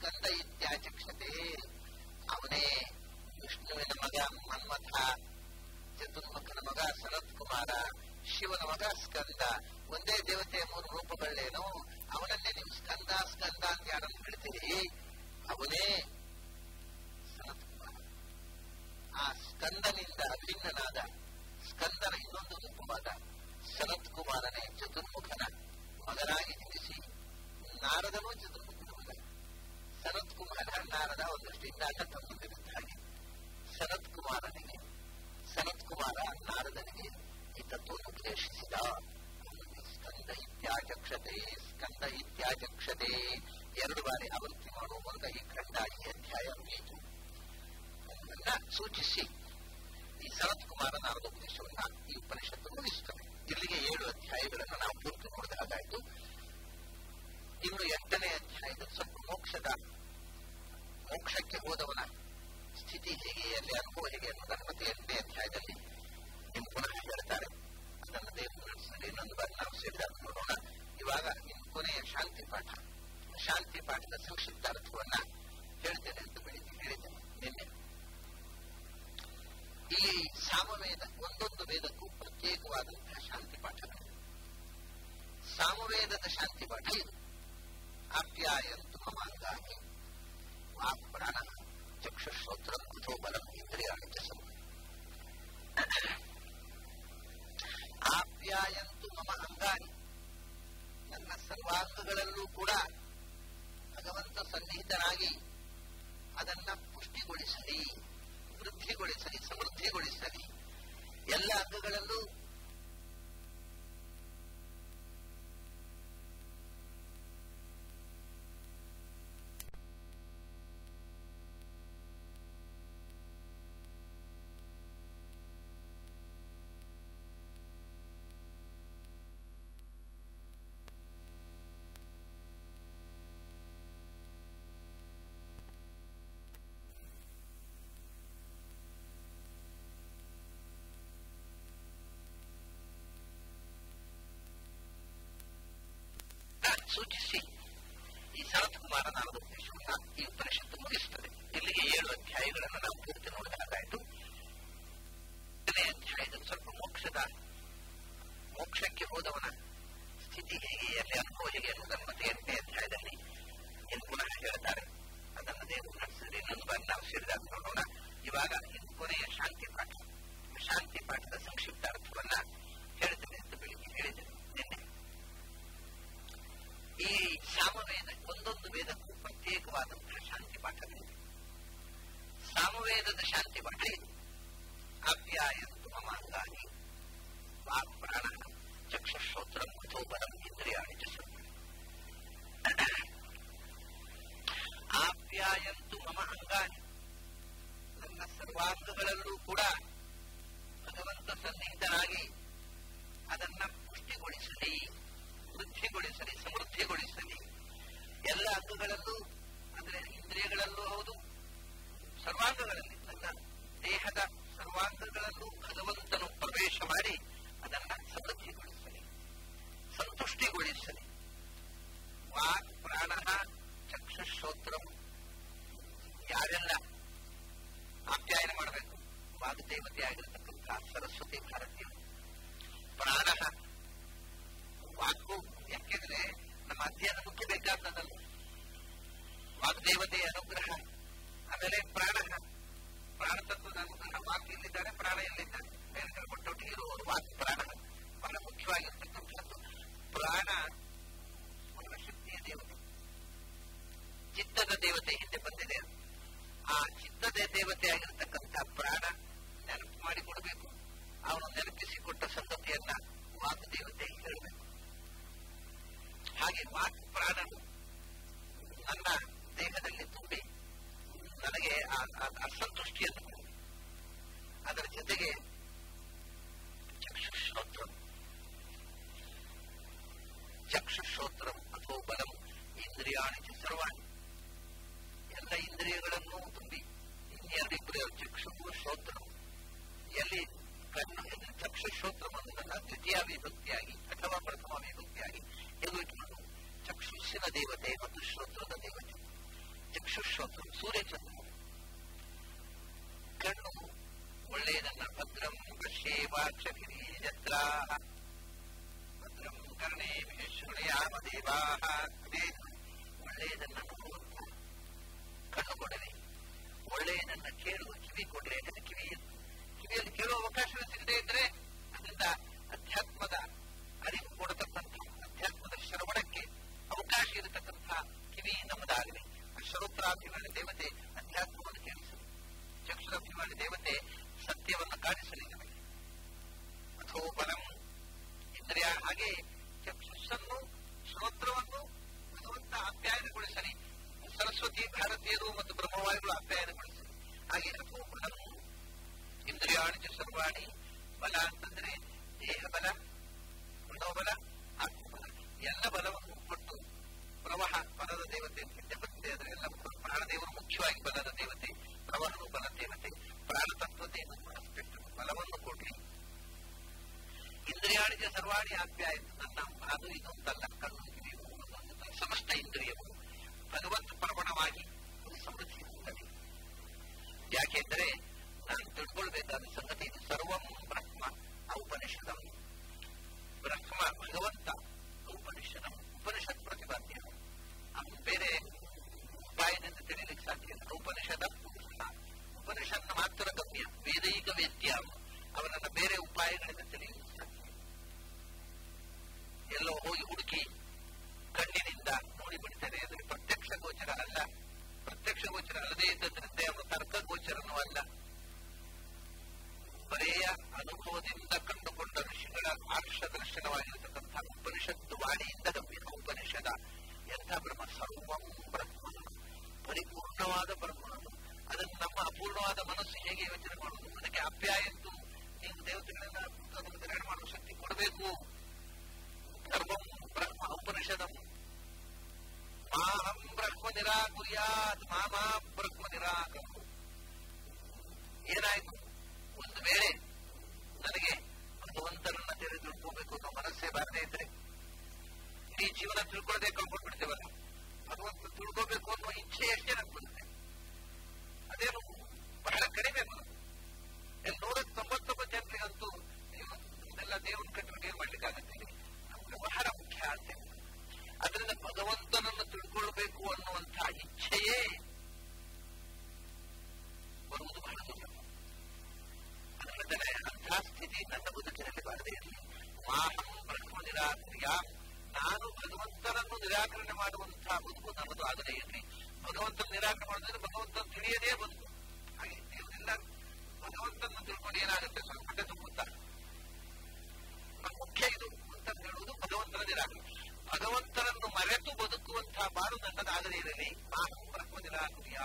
ಇತ್ಯಾಚಕ್ಷತೆ ಅವನೇ ವಿಷ್ಣುವಿನ ಮಗ ಮನ್ಮಥ ಚತುರ್ಮುಖನ ಮಗ ಸನತ್ ಕುಮಾರ ಶಿವನ ಮಗ ಸ್ಕಂದ ಒಂದೇ ದೇವತೆಯ ಮೂರು ರೂಪಗಳೇನು ಅವನನ್ನೇ ನೀವು ಸ್ಕಂದ ಸ್ಕಂದ ಅಂತ ಯಾರನ್ನು ಹೇಳ್ತೀರಿ ಅವನೇ ಸನತ್ ಕುಮಾರ ಆ ಸ್ಕಂದನಿಂದ ಅಭಿನ್ನನಾದ ಸ್ಕಂದನ ಇನ್ನೊಂದು ರೂಪವಾದ ಸನತ್ ಕುಮಾರನೇ ಚತುರ್ಮುಖನ ಮಗನಾಗಿ ಜನಿಸಿ ನಾರದನೂ ಚತುರ್ಮುಖನ ಮಗ ಸನತ್ ಕುಮಾರ ನಾರದ ಒಂದಷ್ಟಿಂದ ಅಣ್ಣ ತಮ್ಮಂದಿರುತ್ತ ಹಾಗೆ ಸನತ್ ಕುಮಾರನಿಗೆ ಸನತ್ ಕುಮಾರ ನಾರದನಿಗೆ ಈ ತತ್ವವನ್ನು ಉಪದೇಶಿಸಿದ ಸ್ಕಂದ ಇತ್ಯಾಚಕ್ಷತೆ ಸ್ಕಂದ ಇತ್ಯಾಚಕ್ಷತೆ ಎರಡು ಬಾರಿ ಆವೃತ್ತಿ ಮಾಡುವ ಮೂಲಕ ಈ ಖಂಡ ಈ ಅಧ್ಯಾಯ ಮುಗಿಯಿತು ಅದನ್ನ ಸೂಚಿಸಿ ಈ ಸನತ್ ಕುಮಾರ ನಾರದ ಉಪದೇಶವನ್ನ ಈ ಉಪನಿಷತ್ತು ಮುಗಿಸುತ್ತದೆ ಇಲ್ಲಿಗೆ ಏಳು ಅಧ್ಯಾಯಗಳನ್ನು ನಾವು ಪೂರ್ತಿ ನೋಡಿದ ಹಾಗಾಯಿತು ಇನ್ನು ಎಂಟನೇ ಅಧ್ಯಾಯದಲ್ಲಿ ಸ್ವಲ್ಪ ಮೋಕ್ಷದ ಮೋಕ್ಷಕ್ಕೆ ಹೋದವನ ಸ್ಥಿತಿ ಹೇಗೆ ಅಲ್ಲಿ ಅನುಭವ ಹೇಗೆ ಅನ್ನೋದನ್ನು ಮತ್ತೆ ಎಂಟನೇ ಅಧ್ಯಾಯದಲ್ಲಿ ಇನ್ನು ಪುನಃ ಹೇಳ್ತಾರೆ ಅದನ್ನು ದೇವರು ನಡೆಸಿದರೆ ಇನ್ನೊಂದು ಬಾರಿ ನಾವು ಸೇರಿದಾಗ ನೋಡೋಣ ಇವಾಗ ಇನ್ನು ಕೊನೆಯ ಶಾಂತಿ ಪಾಠ ಶಾಂತಿ ಪಾಠದ ಸಂಕ್ಷಿಪ್ತ ಅರ್ಥವನ್ನ ಹೇಳ್ತೇನೆ ಅಂತ ಬೆಳಿಗ್ಗೆ ಹೇಳಿದ್ದೇನೆ ನಿನ್ನೆ ಈ ಸಾಮವೇದ ಒಂದೊಂದು ವೇದಕ್ಕೂ ಪ್ರತ್ಯೇಕವಾದಂತಹ ಶಾಂತಿ ಪಾಠಗಳು ಸಾಮವೇದದ ಶಾಂತಿ ಪಾಠ ಇದು ಆಪ್ಯಾಯಂತು ಮಮಾಂಗಾನಿ ವಾಕ್ ಪ್ರಾಣ ಚಕ್ಷುಶ್ರೋತ್ರ ಅಥೋ ಬಲಂ ಇಂದ್ರಿಯಾಣಿ ಚ ಸಮ ಆಪ್ಯಾಯಂತು ಮಮ ಅಂಗಾನಿ ನನ್ನ ಸರ್ವಾಂಗಗಳಲ್ಲೂ ಕೂಡ ಭಗವಂತ ಸನ್ನಿಹಿತನಾಗಿ ಅದನ್ನ ಪುಷ್ಟಿಗೊಳಿಸಲಿ ವೃದ್ಧಿಗೊಳಿಸಲಿ ಸಮೃದ್ಧಿಗೊಳಿಸಲಿ ಎಲ್ಲ ಅಂಗಗಳಲ್ಲೂ ಸೂಚಿಸಿ ಈ ಸನತ್ ಕುಮಾರ ನಾರದ ಉಪದೇಶವನ್ನ ಈ ಉಪನಿಷತ್ತು ಮುಗಿಸುತ್ತದೆ ಇಲ್ಲಿಗೆ ಏಳು ಅಧ್ಯಾಯಗಳನ್ನು ನಾವು ಪೂರ್ತಿ ನೋಡಿದ ಹಾಗಾಯಿತು ಎರಡನೇ ಅಧ್ಯಾಯದಲ್ಲಿ ಸ್ವಲ್ಪ ಮೋಕ್ಷದ ಮೋಕ್ಷಕ್ಕೆ ಹೋದವನ ಸ್ಥಿತಿ ಹೇಗೆ ಎಲ್ಲಿ ಅನುಭವ ಹೇಗೆ ಅನ್ನೋದನ್ನು ಮತ್ತೆ ಎಂಟನೇ ಅಧ್ಯಾಯದಲ್ಲಿ ಇನ್ನು ಪುನಃ ಹೇಳ್ತಾರೆ ಅದನ್ನು ದೇವರು ನಡೆಸಿದ್ರೆ ಇನ್ನೊಂದು ಬಾರಿ ನಾವು ಸೇರಿದಾಗ ನೋಡೋಣ ಇವಾಗ ಇನ್ನು ಕೊನೆಯ ಶಾಂತಿ ಪಾಠ ಶಾಂತಿ ಪಾಠದ ಸಂಕ್ಷಿಪ್ತ ಅರ್ಥವನ್ನ ಹೇಳ್ತೇನೆ ಅಂತ ಬೆಳಿಗ್ಗೆ ಹೇಳಿದ್ದೇನೆ ನಿನ್ನೆ ಈ ಸಾಮವೇದ ಒಂದೊಂದು ವೇದಕ್ಕೂ ಪ್ರತ್ಯೇಕವಾದಂತಹ ಶಾಂತಿ ಪಾಠಗಳಿವೆ ಸಾಮವೇದದ ಶಾಂತಿ ಪಾಠ ಇದು ಅಪ್ಯಾಯಂತು ಮಮಾಂಗಾನಿ ವಾಕ್ ಪ್ರಾಣ ಚಕ್ಷುಶ್ರೋತ್ರ ಅಥೋ ಬಲಂ ಇಂದ್ರಿಯಾಣಿ ಚ ಆಪ್ಯಾಯಂತು ಮಮ ಅಂಗಾನಿ ನನ್ನ ಸರ್ವಾಂಗಗಳಲ್ಲೂ ಕೂಡ ಭಗವಂತ ಸನ್ನಿಹಿತನಾಗಿ ಅದನ್ನ ಪುಷ್ಟಿಗೊಳಿಸಲಿ ವೃದ್ಧಿಗೊಳಿಸಲಿ ಸಮೃದ್ಧಿಗೊಳಿಸಲಿ ಎಲ್ಲ ಅಂಗಗಳಲ್ಲೂ ಅಂದರೆ ಇಂದ್ರಿಯಗಳಲ್ಲೂ ಹೌದು ಸರ್ವಾಂಗಗಳಲ್ಲಿ ನನ್ನ ದೇಹದ ಸರ್ವಾಂಗಗಳಲ್ಲೂ ಭಗವಂತನು ಪ್ರವೇಶ ಮಾಡಿ ಅದನ್ನ ಸಮೃದ್ಧಿಗೊಳಿಸಲಿ ಸಂತುಷ್ಟಿಗೊಳಿಸಲಿ ವಾಕ್ ಪ್ರಾಣ ಚಕ್ಷುಶ್ರೋತ್ರ ಯಾರೆಲ್ಲ ಆಪ್ಯಾಯನ ಮಾಡಬೇಕು ವಾಗ್ದೇವತೆ ಆಗಿರತಕ್ಕಂಥ ಸರಸ್ವತಿ ಭಾರತೀಯರು ಪ್ರಾಣ ವಾಕು ಯಾಕೆಂದ್ರೆ ನಮ್ಮ ಅಧ್ಯಯನ ಮುಖ್ಯ ಬೇಕಾದದಲ್ಲ ವಾಗ್ದೇವತೆಯ ಅನುಗ್ರಹ ಆಮೇಲೆ ಪ್ರಾಣ ಪ್ರಾಣ ತತ್ವದ ಅನುಗ್ರಹ ವಾಕ್ ಎಲ್ಲಿದ್ದಾರೆ ಪ್ರಾಣ ಎಲ್ಲಿದ್ದಾರೆ ಬೇರೆ ಕೊಟ್ಟೊಟ್ಟಿಗೆ ಇರುವವರು ವಾಕ್ ಪ್ರಾಣ ಬಹಳ ಮುಖ್ಯವಾಗಿರ್ತಕ್ಕಂಥದ್ದು ಪ್ರಾಣ ಶಕ್ತಿಯ ದೇವತೆ ಚಿತ್ತದ ದೇವತೆ ಹಿಂದೆ ಬಂದಿದೆ ಆ ಚಿತ್ತದ ದೇವತೆ ಆಗಿರತಕ್ಕಂಥ ಪ್ರಾಣ ನೆನಪು ಮಾಡಿಕೊಡಬೇಕು ಅವನು ನೆನಪಿಸಿಕೊಟ್ಟ ಸಂಗತಿಯನ್ನ ವಾಕ್ ದೇವತೆ ಹೇಳಬೇಕು ಹಾಗೆ ವಾಕ್ ಪ್ರಾಣನು ನನ್ನ ದೇಹದಲ್ಲಿ ತುಂಬಿ ನನಗೆ ಅಸಂತುಷ್ಟಿಯನ್ನು ಅದರ ಜೊತೆಗೆ ಚಕ್ಷುಶ್ರೋತ್ರ ಚಕ್ಷುಶ್ರೋತ್ರ ಅಥವಾ ಬಲಂ ಇಂದ್ರಿಯಾಣಿ ಚ ಸರ್ವಾಣಿ ಎಲ್ಲ ಇಂದ್ರಿಯಗಳನ್ನು ತುಂಬಿ ಇನ್ನೆರಡು ಇಂದ್ರಿಯ ಚಕ್ಷು ಶ್ರೋತ್ರ ಎಲ್ಲಿ ಕಣ್ಣು ಎಂದು ಚಕ್ಷು ಶ್ರೋತ್ರ ಅನ್ನೋದನ್ನ ದ್ವಿತೀಯ ವಿಭಕ್ತಿಯಾಗಿ ಅಥವಾ ಪ್ರಥಮ ವಿಭಕ್ತಿಯಾಗಿ ತೆಗೆದುಕೊಂಡು ಚಕ್ಷುಷಿನ ದೇವತೆ ಮತ್ತು ಶ್ರೋತ್ರದ ದೇವತೆ ಚಕ್ಷು ಚಕ್ಷುಶ್ರೋತ್ರ ಸೂರ್ಯಚಂದ್ರ ಕಣ್ಣು ಒಳ್ಳೆಯದನ್ನ ಭದ್ರಂ ಪಶ್ಯೇವಾಕ್ಷಭಿರಿ ಜತ್ರ ಭದ್ರಂ ಕರ್ಣೇ ಶೃಣಯಾಮ ದೇವಾ ಅದೇ ಒಳ್ಳೆಯದನ್ನ ನೋಡುವಂತ ಕಣ್ಣು ಕೊಡಲಿ ಒಳ್ಳೆಯದನ್ನ ಕೇಳುವ ಕಿವಿ ಕೊಡಲಿ ಯಾಕಂದ್ರೆ ಕಿವಿ ಕಿವಿಯಲ್ಲಿ ಕೇಳುವ ಅವಕಾಶವೇ ಸಿಗದೆ ಇದ್ರೆ ಅದರಿಂದ ಅಧ್ಯಾತ್ಮದ ಅರಿವು ಕೊಡತಕ್ಕಂಥ ಅಧ್ಯಾತ್ಮದ ಶ್ರವಣಕ್ಕೆ ಅವಕಾಶ ಇರತಕ್ಕಂಥ ಕಿವಿ ನಮ್ಮದಾಗಲಿ ಶ್ರೋತ್ರಾಭಿಮಾನಿ ದೇವತೆ ಅಧ್ಯಾತ್ಮವನ್ನು ಕೇಳಿಸಲಿ ಚಕ್ಷುರಾಭಿಮಾನಿ ದೇವತೆ ಸತ್ಯವನ್ನು ಕಾಣಿಸಲಿ ನಮಗೆ ಅಥೋ ಬಲಂ ಇಂದ್ರಿಯ ಹಾಗೆ ಚಕ್ಷುಸ್ಸನ್ನು ಶ್ರೋತ್ರವನ್ನು ಭಗವಂತ ಅಪ್ಯಾಯನಗೊಳಿಸಲಿ ಸರಸ್ವತಿ ಭಾರತೀಯರು ಮತ್ತು ಬ್ರಹ್ಮವಾಯುಗಳು ಅಪ್ಯಾಯನಗೊಳಿಸಲಿ ಹಾಗೆ ಅಥೋ ಬಲಂ ಇಂದ್ರಿಯಾಣಿ ಸರ್ವಾಣಿ ಬಲ ಅಂತಂದ್ರೆ ದೇಹ ಬಲ ಮನೋಬಲ ಆತ್ಮಬಲ ಎಲ್ಲ ಬಲವನ್ನು ಕೊಟ್ಟು ಪ್ರವಾಹ ಬಲದ ದೇವತೆ ಅಂತ ಬಂದಿದೆ ಅದರೆಲ್ಲ ಪ್ರಾಣದೇವರು ಮುಖ್ಯವಾಗಿ ಬಲದ ದೇವತೆ ಪ್ರವಾಹನು ಬಲ ದೇವತೆ ಪ್ರಾಣ ತತ್ವತೆಯನ್ನು ಆಸ್ಪೆಕ್ಟ್ ಬಲವನ್ನು ಕೊಡ್ಲಿ ಇಂದ್ರಿಯಾಣಿಜ ಸರ್ವಾಣಿ ಆಪ್ಯಾಯ ನನ್ನ ಅದು ಇದು ಅಂತಲ್ಲ ಕಣ್ಣು ಕಿವಿ ಸಮಸ್ತ ಇಂದ್ರಿಯವು ಭಗವಂತ ಪ್ರವಣವಾಗಿ ಸಮೃದ್ಧಿ ಹೋಗಲಿ ಯಾಕೆಂದರೆ ನಾನು ತಿಳ್ಕೊಳ್ಬೇಕಾದ ಸಂಗತಿ ಇದು ಸರ್ವಂ ಬ್ರಹ್ಮ ಔಪನಿಷದಂ ಬ್ರಹ್ಮ ಭಗವಂತ ಉಪನಿಷದಂ ಉಪನಿಷತ್ ಪ್ರತಿಪಾದ್ಯ ಅವನು ಬೇರೆ ಉಪಾಯದಿಂದ ತಿಳಿಯಲಿಕ್ಕೆ ಸಾಧ್ಯ ಇಲ್ಲ ಉಪನಿಷದ ಪುರುಷ ಉಪನಿಷನ್ನ ಮಾತ್ರ ಗಮ್ಯ ವೇದೈಕ ವೇದ್ಯ ಅವನನ್ನ ಬೇರೆ ಉಪಾಯಗಳಿಂದ ತಿಳಿಯಲಿಕ್ಕೆ ಸಾಧ್ಯ ಎಲ್ಲೋ ಹೋಗಿ ಹುಡುಕಿ ಕಣ್ಣಿನಿಂದ ನೋಡಿ ಬಿಡ್ತಾನೆ ಅಂದ್ರೆ ಪ್ರತ್ಯಕ್ಷ ಗೋಚರ ಅಲ್ಲ ಪ್ರತ್ಯಕ್ಷ ಗೋಚರ ಅಲ್ಲದೆ ಇದ್ದದ್ರಿಂದ ಅವನು ತರ್ಕ ಗೋಚರನೂ ಅಲ್ಲ ಬರೆಯ ಅನುಭವದಿಂದ ಕಂಡುಕೊಂಡ ಋಷಿಗಳ ಆರ್ಷ ದರ್ಶನವಾಗಿರತಕ್ಕಂಥ ಉಪನಿಷತ್ತು ವಾಣಿಯಿಂದ ಗಂಭೀರ ಉಪನಿಷದ ಎಂಥ ಬ್ರಹ್ಮ ಸರ್ವಂ ಬ್ರಹ್ಮ ಪರಿಪೂರ್ಣವಾದ ಬ್ರಹ್ಮ ಅದನ್ನು ನಮ್ಮ ಅಪೂರ್ಣವಾದ ಮನಸ್ಸು ಹೇಗೆ ಯೋಚನೆ ಮಾಡುವುದು ಅದಕ್ಕೆ ಅಪ್ಯಾಯಂತು ನೀವು ದೇವತೆಗಳನ್ನ ಅದನ್ನು ಗ್ರಹಣ ಮಾಡುವ ಶಕ್ತಿ ಕೊಡಬೇಕು ಸರ್ವಂ ಬ್ರಹ್ಮ ಉಪನಿಷದಂ ಮಾಹಂ ಬ್ರಹ್ಮ ನಿರಾಕುರ್ಯಾತ್ ಮಾಮಾ ಬ್ರಹ್ಮ ನಿರಾಕರು ಏನಾಯ್ತು ಒಂದು ವೇಳೆ ನನಗೆ ಭಗವಂತನನ್ನ ತೆರೆ ತಿಳ್ಕೋಬೇಕು ಅನ್ನೋ ಮನಸ್ಸೇ ಬಾರದೇ ಇದ್ರೆ ಇಡೀ ಜೀವನ ತಿಳ್ಕೊಳ್ಳದೆ ಕಳ್ಕೊಂಡು ಬಿಡ್ತೇವಲ್ಲ ಭಗವಂತ ತಿಳ್ಕೋಬೇಕು ಅನ್ನೋ ಇಚ್ಛೆ ಎಷ್ಟೇ ನಮ್ಗೆ ಬರುತ್ತೆ ಅದೇನು ಬಹಳ ಕಡಿಮೆ ಬರುತ್ತೆ ನೂರ ತೊಂಬತ್ತೊಂಬತ್ತು ಜನರಿಗಂತೂ ಇದೆಲ್ಲ ದೇವನ ಕಟ್ಟಬೇಕು ಏನ್ ಮಾಡ್ಲಿಕ್ಕಾಗತ್ತೆ ನಮ್ಗೆ ಬಹಳ ಮುಖ್ಯ ಅಂತ ಅದರಿಂದ ಭಗವಂತನನ್ನು ತಿಳ್ಕೊಳ್ಬೇಕು ಅನ್ನುವಂಥ ಇಚ್ಛೆಯೇ ಬರುವುದು ಬಹಳ ಸುಲಭ ಅದಲ್ಲದೆ ಅಂಥ ಸ್ಥಿತಿ ನನ್ನ ಬದುಕಿನಲ್ಲಿ ಬಾರದೇ ಇರಲಿ ಮಾಹಂ ಬ್ರಹ್ಮ ನಿರಾಕರ್ಯ ನಾನು ಭಗವಂತನನ್ನು ನಿರಾಕರಣೆ ಮಾಡುವಂತಹ ಬದುಕು ನನ್ನದು ಆಗದೇ ಇರಲಿ ಭಗವಂತನ ನಿರಾಕರಣೆ ಮಾಡೋದ್ರೆ ಭಗವಂತನ ತಿಳಿಯದೇ ಬದುಕು ಹಾಗೆ ದೇವರೆಲ್ಲ ಭಗವಂತನ ತಿಳ್ಕೊಂಡು ಏನಾಗುತ್ತೆ ಸ್ವಲ್ಪ ಹೊಟ್ಟೆ ತುಂಬುತ್ತಾರೆ ಮುಖ್ಯ ಇದು ಅಂತ ಹೇಳುವುದು ಭಗವಂತನ ನಿರಾಕರಣೆ ಭಗವಂತನನ್ನು ಮರೆತು ಬದುಕುವಂತಹ ಬಾಳು ನನ್ನದಾಗದೇ ಇರಲಿ ಮಾಹಂ ಬ್ರಹ್ಮ ನಿರಾಕರ್ಯ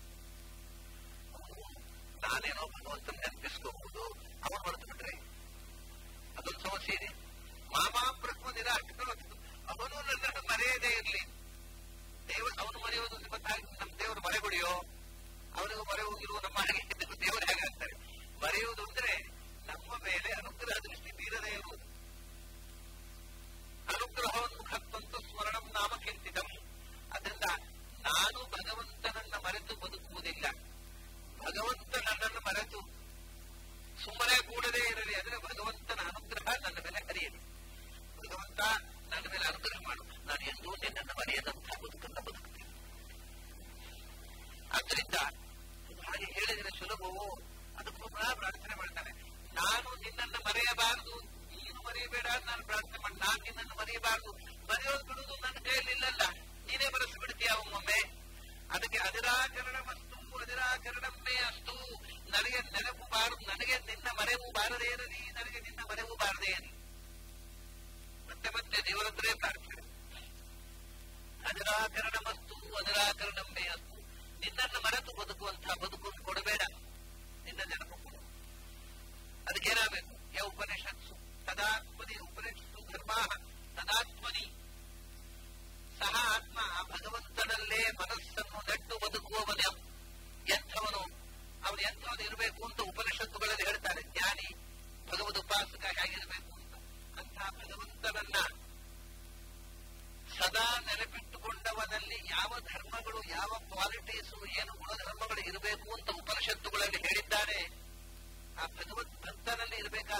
ನಾನೇನೋ ಭಗವಂತನ ನೆನಪಿಸ್ಕೋಬಹುದು ಅವನು ಮರೆತು ಬಿಟ್ರೆ ಅದೊಂದು ಸಮಸ್ಯೆ ಇದೆ ಮಾಮಾ ಬ್ರಹ್ಮ ನಿರಾಕರ ಅವನು ನನ್ನ ಮರೆಯದೇ ಇರಲಿ ದೇವ ಅವನು ಮರೆಯೋದು ನಮ್ಮ ದೇವರು ಮರೆಗುಡಿಯೋ ಅವನಿಗೂ ಮರೆ ಹೋಗಿರುವ ನಮ್ಮ ಹಾಗೆ ದೇವರು ಹೇಗೆ ಅಂತಾರೆ ಮರೆಯುವುದು ಅಂದ್ರೆ ನಮ್ಮ ಮೇಲೆ ಅನುಗ್ರಹ ದೃಷ್ಟಿ ಬೀರದೇ ಇರುವುದು ಅನುಗ್ರಹೋನ್ಮುಖತ್ವಂತ ಸ್ಮರಣಂ ನಾಮ ಕೀರ್ತಿತಂ ಅದರಿಂದ ನಾನು ಭಗವಂತನನ್ನ ಮರೆತು ಬದುಕುವುದಿಲ್ಲ ಭಗವಂತ ನನ್ನನ್ನು ಮರೆತು ಸುಮ್ಮನೆ ಕೂಡದೇ ಇರಲಿ ಅಂದ್ರೆ ಭಗವಂತನ ಅನುಗ್ರಹ ನನ್ನ ಮೇಲೆ ಹರಿಯಲಿ ಭಗವಂತ ನನ್ನ ಮೇಲೆ ಅನುಗ್ರಹ ಮಾಡು ನಾನು ಎಂದೂ ನಿನ್ನನ್ನು ಮರೆಯದಂತಹ ಬದುಕನ್ನು ಬದುಕುತ್ತೇನೆ ಆದ್ದರಿಂದ ಹಾಗೆ ಹೇಳಿದರೆ ಸುಲಭವೋ ಅದಕ್ಕೂ ಪ್ರಾರ್ಥನೆ ಮಾಡ್ತಾನೆ ನಾನು ನಿನ್ನನ್ನು ಮರೆಯಬಾರದು ನೀನು ಮರೆಯಬೇಡ ನಾನು ಪ್ರಾರ್ಥನೆ ಮಾಡಿ ನಾನು ನಿನ್ನನ್ನು ಮರೆಯಬಾರದು ಮರೆಯೋದು ಬಿಡುವುದು ನನ್ನ ಕೈಯಲ್ಲಿ ಇಲ್ಲಲ್ಲ ನೀನೇ ಬರೆಸಿ ಬಿಡ್ತೀಯ ಒಮ್ಮೊಮ್ಮೆ ಅದಕ್ಕೆ ಅಧಿರಾಚರಣ ವಸ್ತು ಅಧಿರಾಚರಣವೇ ಅಷ್ಟು ನನಗೆ ನೆನಪು ಬಾರದು ನನಗೆ ನಿನ್ನ ಮರೆವು ಬಾರದೇ ಇರಲಿ ನನಗೆ ನಿನ್ನ ಮರೆವು ಬಾರದೇ ಇರಲಿ ಮತ್ತೆ ಮತ್ತೆ ದೇವರತ್ರೇ ಪ್ರಾರ್ಥನೆ ಅಧಿರಾಕರಣ ವಸ್ತು ಅಧಿರಾಕರಣವೇ ಅಸ್ತು ನಿನ್ನನ್ನು ಮರೆತು ಬದುಕುವಂತಹ ಬದುಕನ್ನು ಕೊಡಬೇಡ ನಿನ್ನ ನೆನಪು ಕೊಡು ಅದಕ್ಕೇನಾಗಬೇಕು ಯ ಉಪನಿಷತ್ಸು ತದಾತ್ಮನಿ ಉಪನಿಷತ್ತು ಧರ್ಮ ತದಾತ್ಮನಿ ಸಹ ಆತ್ಮ ಭಗವಂತನಲ್ಲೇ ಮನಸ್ಸನ್ನು ನೆಟ್ಟು ಬದುಕುವವನ ಎಂಥವನು ಅವನು ಎಂಥವನು ಇರಬೇಕು ಅಂತ ಉಪನಿಷತ್ತುಗಳಲ್ಲಿ ಹೇಳ್ತಾರೆ ಜ್ಞಾನಿ ಭಗವದ್ ಉಪಾಸಕ ಹೇಗಿರಬೇಕು ಅಂತ ಅಂತಹ ಭಗವಂತನನ್ನ ಸದಾ ನೆನಪಿಟ್ಟುಕೊಂಡವನಲ್ಲಿ ಯಾವ ಧರ್ಮಗಳು ಯಾವ ಕ್ವಾಲಿಟೀಸ್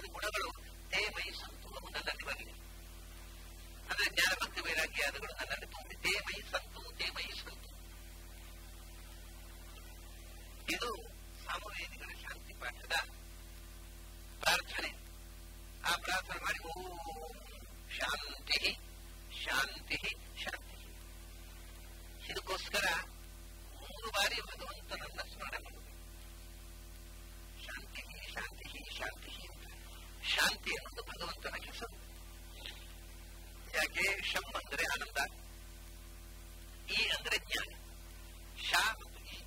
ಮೂರು ಗುಣಗಳು ತೇ ಮೈ ಸಂತು ಅವು ನನ್ನಲ್ಲಿ ಬರಲಿ ಅಂದ್ರೆ ಜ್ಞಾನ ಭಕ್ತಿ ವೈರಾಗ್ಯಾದಗಳು ನನ್ನಲ್ಲಿ ತುಂಬಿ ತೇ ಮೈ ಸಂತು ತೇ ಮೈ ಸಂತು ಇದು ಸಾಮವೇದಿಗಳ ಶಾಂತಿ ಪಾಠದ ಪ್ರಾರ್ಥನೆ ಆ ಪ್ರಾರ್ಥನೆ ಮಾಡಿ ಓಂ ಶಾಂತಿ ಶಾಂತಿ ಶಾಂತಿ ಇದಕ್ಕೋಸ್ಕರ ಮೂರು ಬಾರಿ ಭಗವಂತನನ್ನ ಸ್ಮರಣೆ ಮಾಡಬೇಕು ಶಾಂತಿ ಶಾಂತಿ ಶಾಂತಿ ಅಂತ ಶಾಂತಿ ಅನ್ನೋದು ಭಗವಂತನ ಹೆಸರು ಯಾಕೆ ಶಂ ಅಂದ್ರೆ ಆನಂದ ಈ ಅಂದ್ರೆ ಜ್ಞಾನ ಶಾ ಮತ್ತು ಈ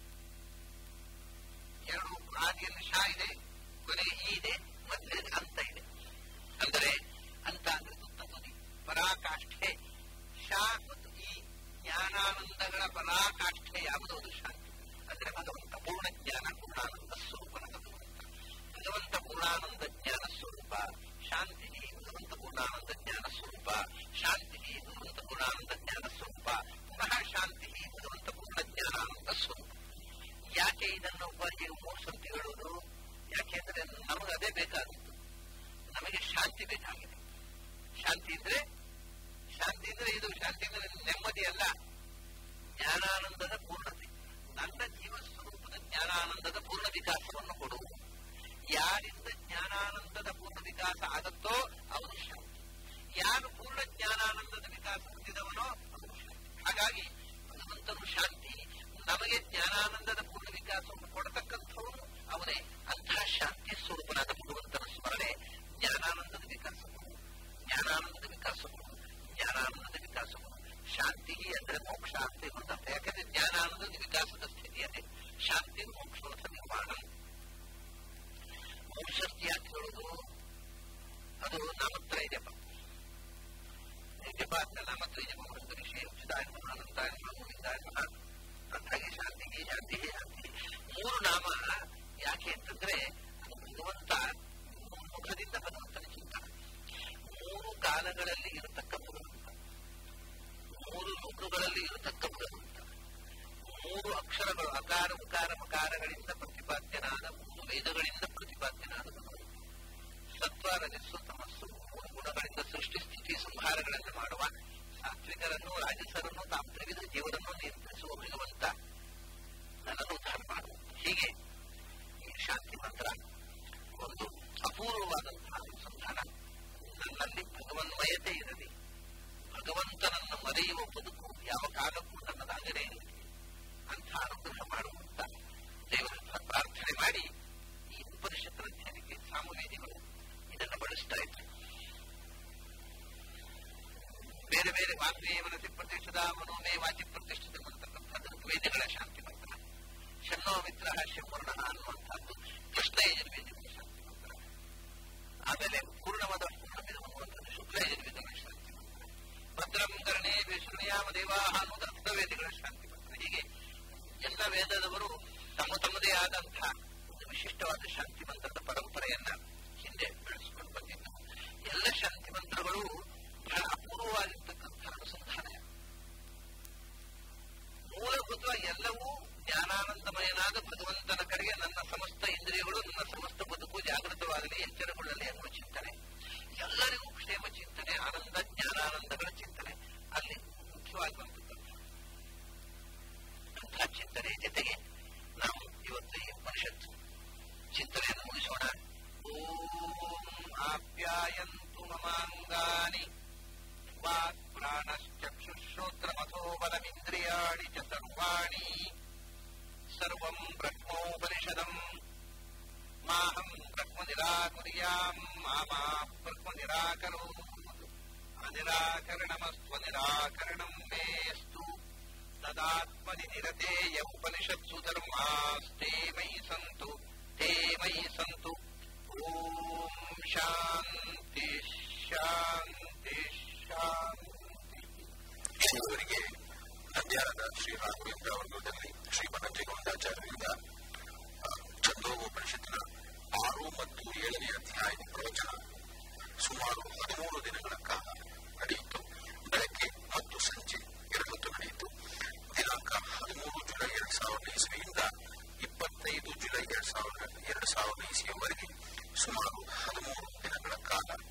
ಎರಡು ಆದಿಯಲ್ಲಿ ಶಾ ಇದೆ ಕೊನೆ ಈ ಇದೆ ಮಧ್ಯೆ ಅಂತ ಇದೆ ಅಂದರೆ ಅಂತ ಅಂದ್ರೆ ತುತ್ತ ತುದಿ ಪರಾಕಾಷ್ಠೆ ಶಾ ಮತ್ತು ಈ ಜ್ಞಾನಾನಂದಗಳ ಪರಾಕಾಷ್ಠೆ ಯಾವುದು ಅದು ಶಾಂತಿ ಅಂದ್ರೆ ಭಗವಂತ ಪೂರ್ಣ ಜ್ಞಾನ ಪೂರ್ಣಾನಂದ ಸ್ವರೂಪನ ಭಗವಂತ ಭಗವಂತ ಪೂರ್ಣಾನಂದ ಜ್ಞಾನ ಸ್ವರೂಪ ಶಾಂತಿ ಭಗವಂತ ಪೂರ್ಣಾನಂದ ಜ್ಞಾನ ಸ್ವರೂಪ ಶಾಂತಿ ಭಗವಂತ ಪೂರ್ಣಾನಂದ ಜ್ಞಾನ ಸ್ವರೂಪ ಪುನಃ ಶಾಂತಿ ಭಗವಂತ ಪೂರ್ಣ ಜ್ಞಾನಾನಂದ ಸ್ವರೂಪ ಯಾಕೆ ಇದನ್ನು ಒಬ್ಬರಿಗೆ ಮೂರು ಸರ್ತಿ ಹೇಳುವುದು ಯಾಕೆಂದ್ರೆ ನಮಗೆ ಅದೇ ಬೇಕಾಗಿತ್ತು ನಮಗೆ ಶಾಂತಿ ಬೇಕಾಗಿದೆ ಶಾಂತಿ ಇದ್ರೆ ಶಾಂತಿ ಅಂದ್ರೆ ಇದು ಶಾಂತಿ ಅಂದ್ರೆ ನೆಮ್ಮದಿ ಅಲ್ಲ ಜ್ಞಾನಾನಂದದ ಪೂರ್ಣತೆ ನನ್ನ ಜೀವ ಸ್ವರೂಪದ ಜ್ಞಾನಾನಂದದ ಪೂರ್ಣ ವಿಕಾಸವನ್ನು ಕೊಡು ಯಾರಿಂದ ಜ್ಞಾನಾನಂದದ ಪೂರ್ಣ ವಿಕಾಸ ಆಗುತ್ತೋ ಅವನು ಶಾಂತಿ ಯಾರು ಪೂರ್ಣ ಜ್ಞಾನಾನಂದದ ವಿಕಾಸ ಹೊಂದಿದವನೋ ಅವನು ಶಾಂತಿ ಹಾಗಾಗಿ ಭಗವಂತನು ಶಾಂತಿ ನಮಗೆ ಜ್ಞಾನಾನಂದದ ಪೂರ್ಣ ವಿಕಾಸವನ್ನು ಕೊಡತಕ್ಕಂಥವನು ಅವನೇ ಅಂತಹ ಶಾಂತಿ ಸ್ವರೂಪನಾದ ಭಗವಂತನ ಸ್ಮರಣೆ ಜ್ಞಾನಾನಂದದ ವಿಕಾಸ ಜ್ಞಾನಾನಂದದ ವಿಕಾಸ ಜ್ಞಾನಾನಂದದ ವಿಕಾಸ ಶಾಂತಿ ಅಂದ್ರೆ ಮೋಕ್ಷ ಅಂತ ಇರುವಂತ ಯಾಕಂದ್ರೆ ಜ್ಞಾನಾನಂದದ ವಿಕಾಸದ ಸ್ಥಿತಿ ಅದೇ ಶಾಂತಿ ಮೋಕ್ಷ ನಿರ್ಮಾಣ ಮೋಕ್ಷಸ್ತಿ ಯಾಕೆ ಹೇಳುದು ಅದು ನಾಮತ್ರಯ ಜಪ ಜಪ ಅಂತ ನಾಮತ್ರಯ ಜಪ ಮಾಡಿದ್ರೆ ಶ್ರೀ ಉಚಿತಾಯ ಅನಂತಾಯ ಗೋವಿಂದಾಯ ಹಾಗೆ ಶಾಂತಿಗೆ ಶಾಂತಿಗೆ ಶಾಂತಿ ಮೂರು ನಾಮ ಯಾಕೆ ಅಂತಂದ್ರೆ ಅದು ಭಗವಂತ ಮುಖದಿಂದ ಭಗವಂತನ ಚಿಂತನ ಮೂರು ಕಾಲಗಳಲ್ಲಿ ಇರತಕ್ಕ ಭಗವಂತ ಮೂರು ಲೋಕಗಳಲ್ಲಿ ಇರತಕ್ಕ ಭಗವಂತ ಮೂರು ಅಕ್ಷರಗಳು ಅಕಾರ ಉಕಾರ ಮಕಾರಗಳಿಂದ ಪ್ರತಿಪಾದ್ಯನಾದ ಮೂರು ವೇದಗಳಿಂದ ಪ್ರತಿಪಾದ್ಯನಾದ ಭಗವಂತ ಸತ್ವ ರಜಸ್ಸು ತಮಸ್ಸು ಮೂರು ಗುಣಗಳಿಂದ ಸೃಷ್ಟಿ ಸ್ಥಿತಿ ಸಂಹಾರಗಳನ್ನು ಮಾಡುವ ಸಾತ್ವಿಕರನ್ನು ರಾಜಸರನ್ನು ತಾಂತ್ರಿಕ ಜೀವನನ್ನು ನಿಯಂತ್ರಿಸುವ ಭಗವಂತ ನನ್ನನ್ನು ಉದ್ಧಾರ ಮಾಡುವ ಹೀಗೆ ಈ ಶಾಂತಿ ಮಂತ್ರ ಒಂದು ಅಪೂರ್ವವಾದಂತಹ ಅನುಸಂಧಾನ ನನ್ನಲ್ಲಿ ಭಗವನ್ಮಯತೆ ಇರಲಿ ಭಗವಂತನನ್ನು ಮರೆಯುವ ಬದುಕು ಯಾವ ಕಾಲಕ್ಕೂ ನನ್ನದಾಗದೇ ಇರಲಿ ಅಂಥ ಅನುಗ್ರಹ ಮಾಡುವಂತ ದೇವರ ಪ್ರಾರ್ಥನೆ ಮಾಡಿ ಈ ಉಪನಿಷತ್ ಅಧ್ಯಯನಕ್ಕೆ ಸಾಮವೇದಿಗಳು ಇದನ್ನು ಬಳಸ್ತಾ ಇದ್ರು ಬೇರೆ ಬೇರೆ ವಾಗ್ಮೇ ಮನಸ್ಸಿ ಪ್ರತಿಷ್ಠಿತ ಮನೋಮೇ ವಾಚಿ ಪ್ರತಿಷ್ಠಿತ ಅಂತಕ್ಕಂಥದ್ದು ವೇದಗಳ ಶಾಂತಿ ಮಂತ್ರ ಶನ್ನೋ ಮಿತ್ರ ಶಿವರ್ಣ ಅನ್ನುವಂಥದ್ದು ಕೃಷ್ಣ ಯಜುರ್ವೇದಿಗಳ ಶಾಂತಿ ಮಂತ್ರ ಆಮೇಲೆ ಪೂರ್ಣವಾದ ಪೂರ್ಣಮಿದ ಅನ್ನುವಂಥದ್ದು ಶುಕ್ಲ ಯಜುರ್ವೇದಗಳ ಶಾಂತಿ ಮಂತ್ರ ಭದ್ರಂ ಕರ್ಣೇ ಶೃಣಯಾಮ ದೇವಾಹ ಅನ್ನುವಂಥ ವೇದಗಳ ಶಾಂತಿ ಮಂತ್ರ ಹೀಗೆ ಎಲ್ಲ ವೇದದವರು ತಮ್ಮ ತಮ್ಮದೇ ಆದಂತಹ ಒಂದು ವಿಶಿಷ್ಟವಾದ ಶಾಂತಿ ಮಂತ್ರದ ಪರಂಪರೆಯನ್ನ ಹಿಂದೆ ಬೆಳೆಸಿಕೊಂಡು ಬಂದಿದ್ದು ಎಲ್ಲ ಶಾಂತಿ ಮಂತ್ರಗಳು ಬಹಳ ಅಪೂರ್ವವಾಗಿರ್ತಕ್ಕಂಥ ಅನುಸಂಧಾನ ಮೂಲಭೂತ ಎಲ್ಲವೂ ಜ್ಞಾನಾನಂದಮಯನಾದ ಭಗವಂತನ ಕಡೆಗೆ ನನ್ನ ಸಮಸ್ತ ಇಂದ್ರಿಯಗಳು ನನ್ನ ಸಮಸ್ತ ಬದುಕು ಜಾಗೃತವಾಗಲಿ ಎಚ್ಚರಗೊಳ್ಳಲಿ ಎನ್ನುವ ಚಿಂತನೆ ಎಲ್ಲರಿಗೂ ಕ್ಷೇಮ ಚಿಂತನೆ ಆನಂದ ಜ್ಞಾನಾನಂದಗಳ ಚಿಂತನೆ ಅಲ್ಲಿ ಮುಖ್ಯವಾಗಿ ಬರ್ತಕ್ಕಂಥ ಅಂತಹ ಚಿಂತನೆ ಜೊತೆಗೆ ನಾವು ಇವತ್ತು ಈ ಉಪನಿಷತ್ ಚಿಂತನೆಯನ್ನು ಮುಗಿಸೋಣ ಓಂ ಆಪ್ಯಾಯಂತು ಮಮಾಂಗಾನಿ ವಾಕ್ ಪ್ರಾಣಶ್ಚಕ್ಷುಶ್ರೋತ್ರಮಥೋ ಬಲಮಿಂದ್ರಿಯಾಣಿ ಚ ಸರ್ವಾಣಿ ಸರ್ವಂ ಬ್ರಹ್ಮೋಪನಿಷದಂ ಮಾಹಂ ಬ್ರಹ್ಮ ನಿರಾಕುರ್ಯಾಂ ಮಾಮಾ ಬ್ರಹ್ಮ ನಿರಾಕರೋ ಅನಿರಾಕರಣಮಸ್ತ್ವ ನಿರಾಕರಣಂ ಮೇಸ್ತು ತದಾತ್ಮನಿ ನಿರತೇಯ ಉಪನಿಷತ್ಸು ಧರ್ಮಾಸ್ತೆ ಮಯಿ ಸಂತು ತೇ ಮಯಿ ಸಂತು ಓಂ ಶಾಂತಿ ಶಾಂತಿ ಶಾಂತಿ ಇಲ್ಲಿಯವರೆಗೆ ನಂದ್ಯಾರದ ಶ್ರೀ ರಾಘವೇಂದ್ರ ವರ್ಗದಲ್ಲಿ ಶ್ರೀ ಬನಂಜೇಗೌಡಾಚಾರ್ಯರಿಂದ ಛಂದೋಪನಿಷತ್ತಿನ ಆರು ಮತ್ತು ಏಳನೇ ಅಧ್ಯಾಯದ ಪ್ರವಚನ ಸುಮಾರು ಹದಿಮೂರು ದಿನಗಳ ಕಾಲ ನಡೆಯಿತು ಬೆಳಗ್ಗೆ ಮತ್ತು ಸಂಜೆ ಎರಡು ಹೊತ್ತು ನಡೆಯಿತು ದಿನಾಂಕ ಹದಿಮೂರು ಜುಲೈ ಎರಡ್ ಸಾವಿರದ ಇಸ್ವಿಯಿಂದ ಇಪ್ಪತ್ತೈದು ಜುಲೈ ಎರಡ್ ಸಾವಿರದ ಎರಡು ಸಾವಿರದ ಇಸ್ವಿಯವರೆಗೆ ಸುಮಾರು ಹದಿಮೂರು ದಿನ ಕಾಲ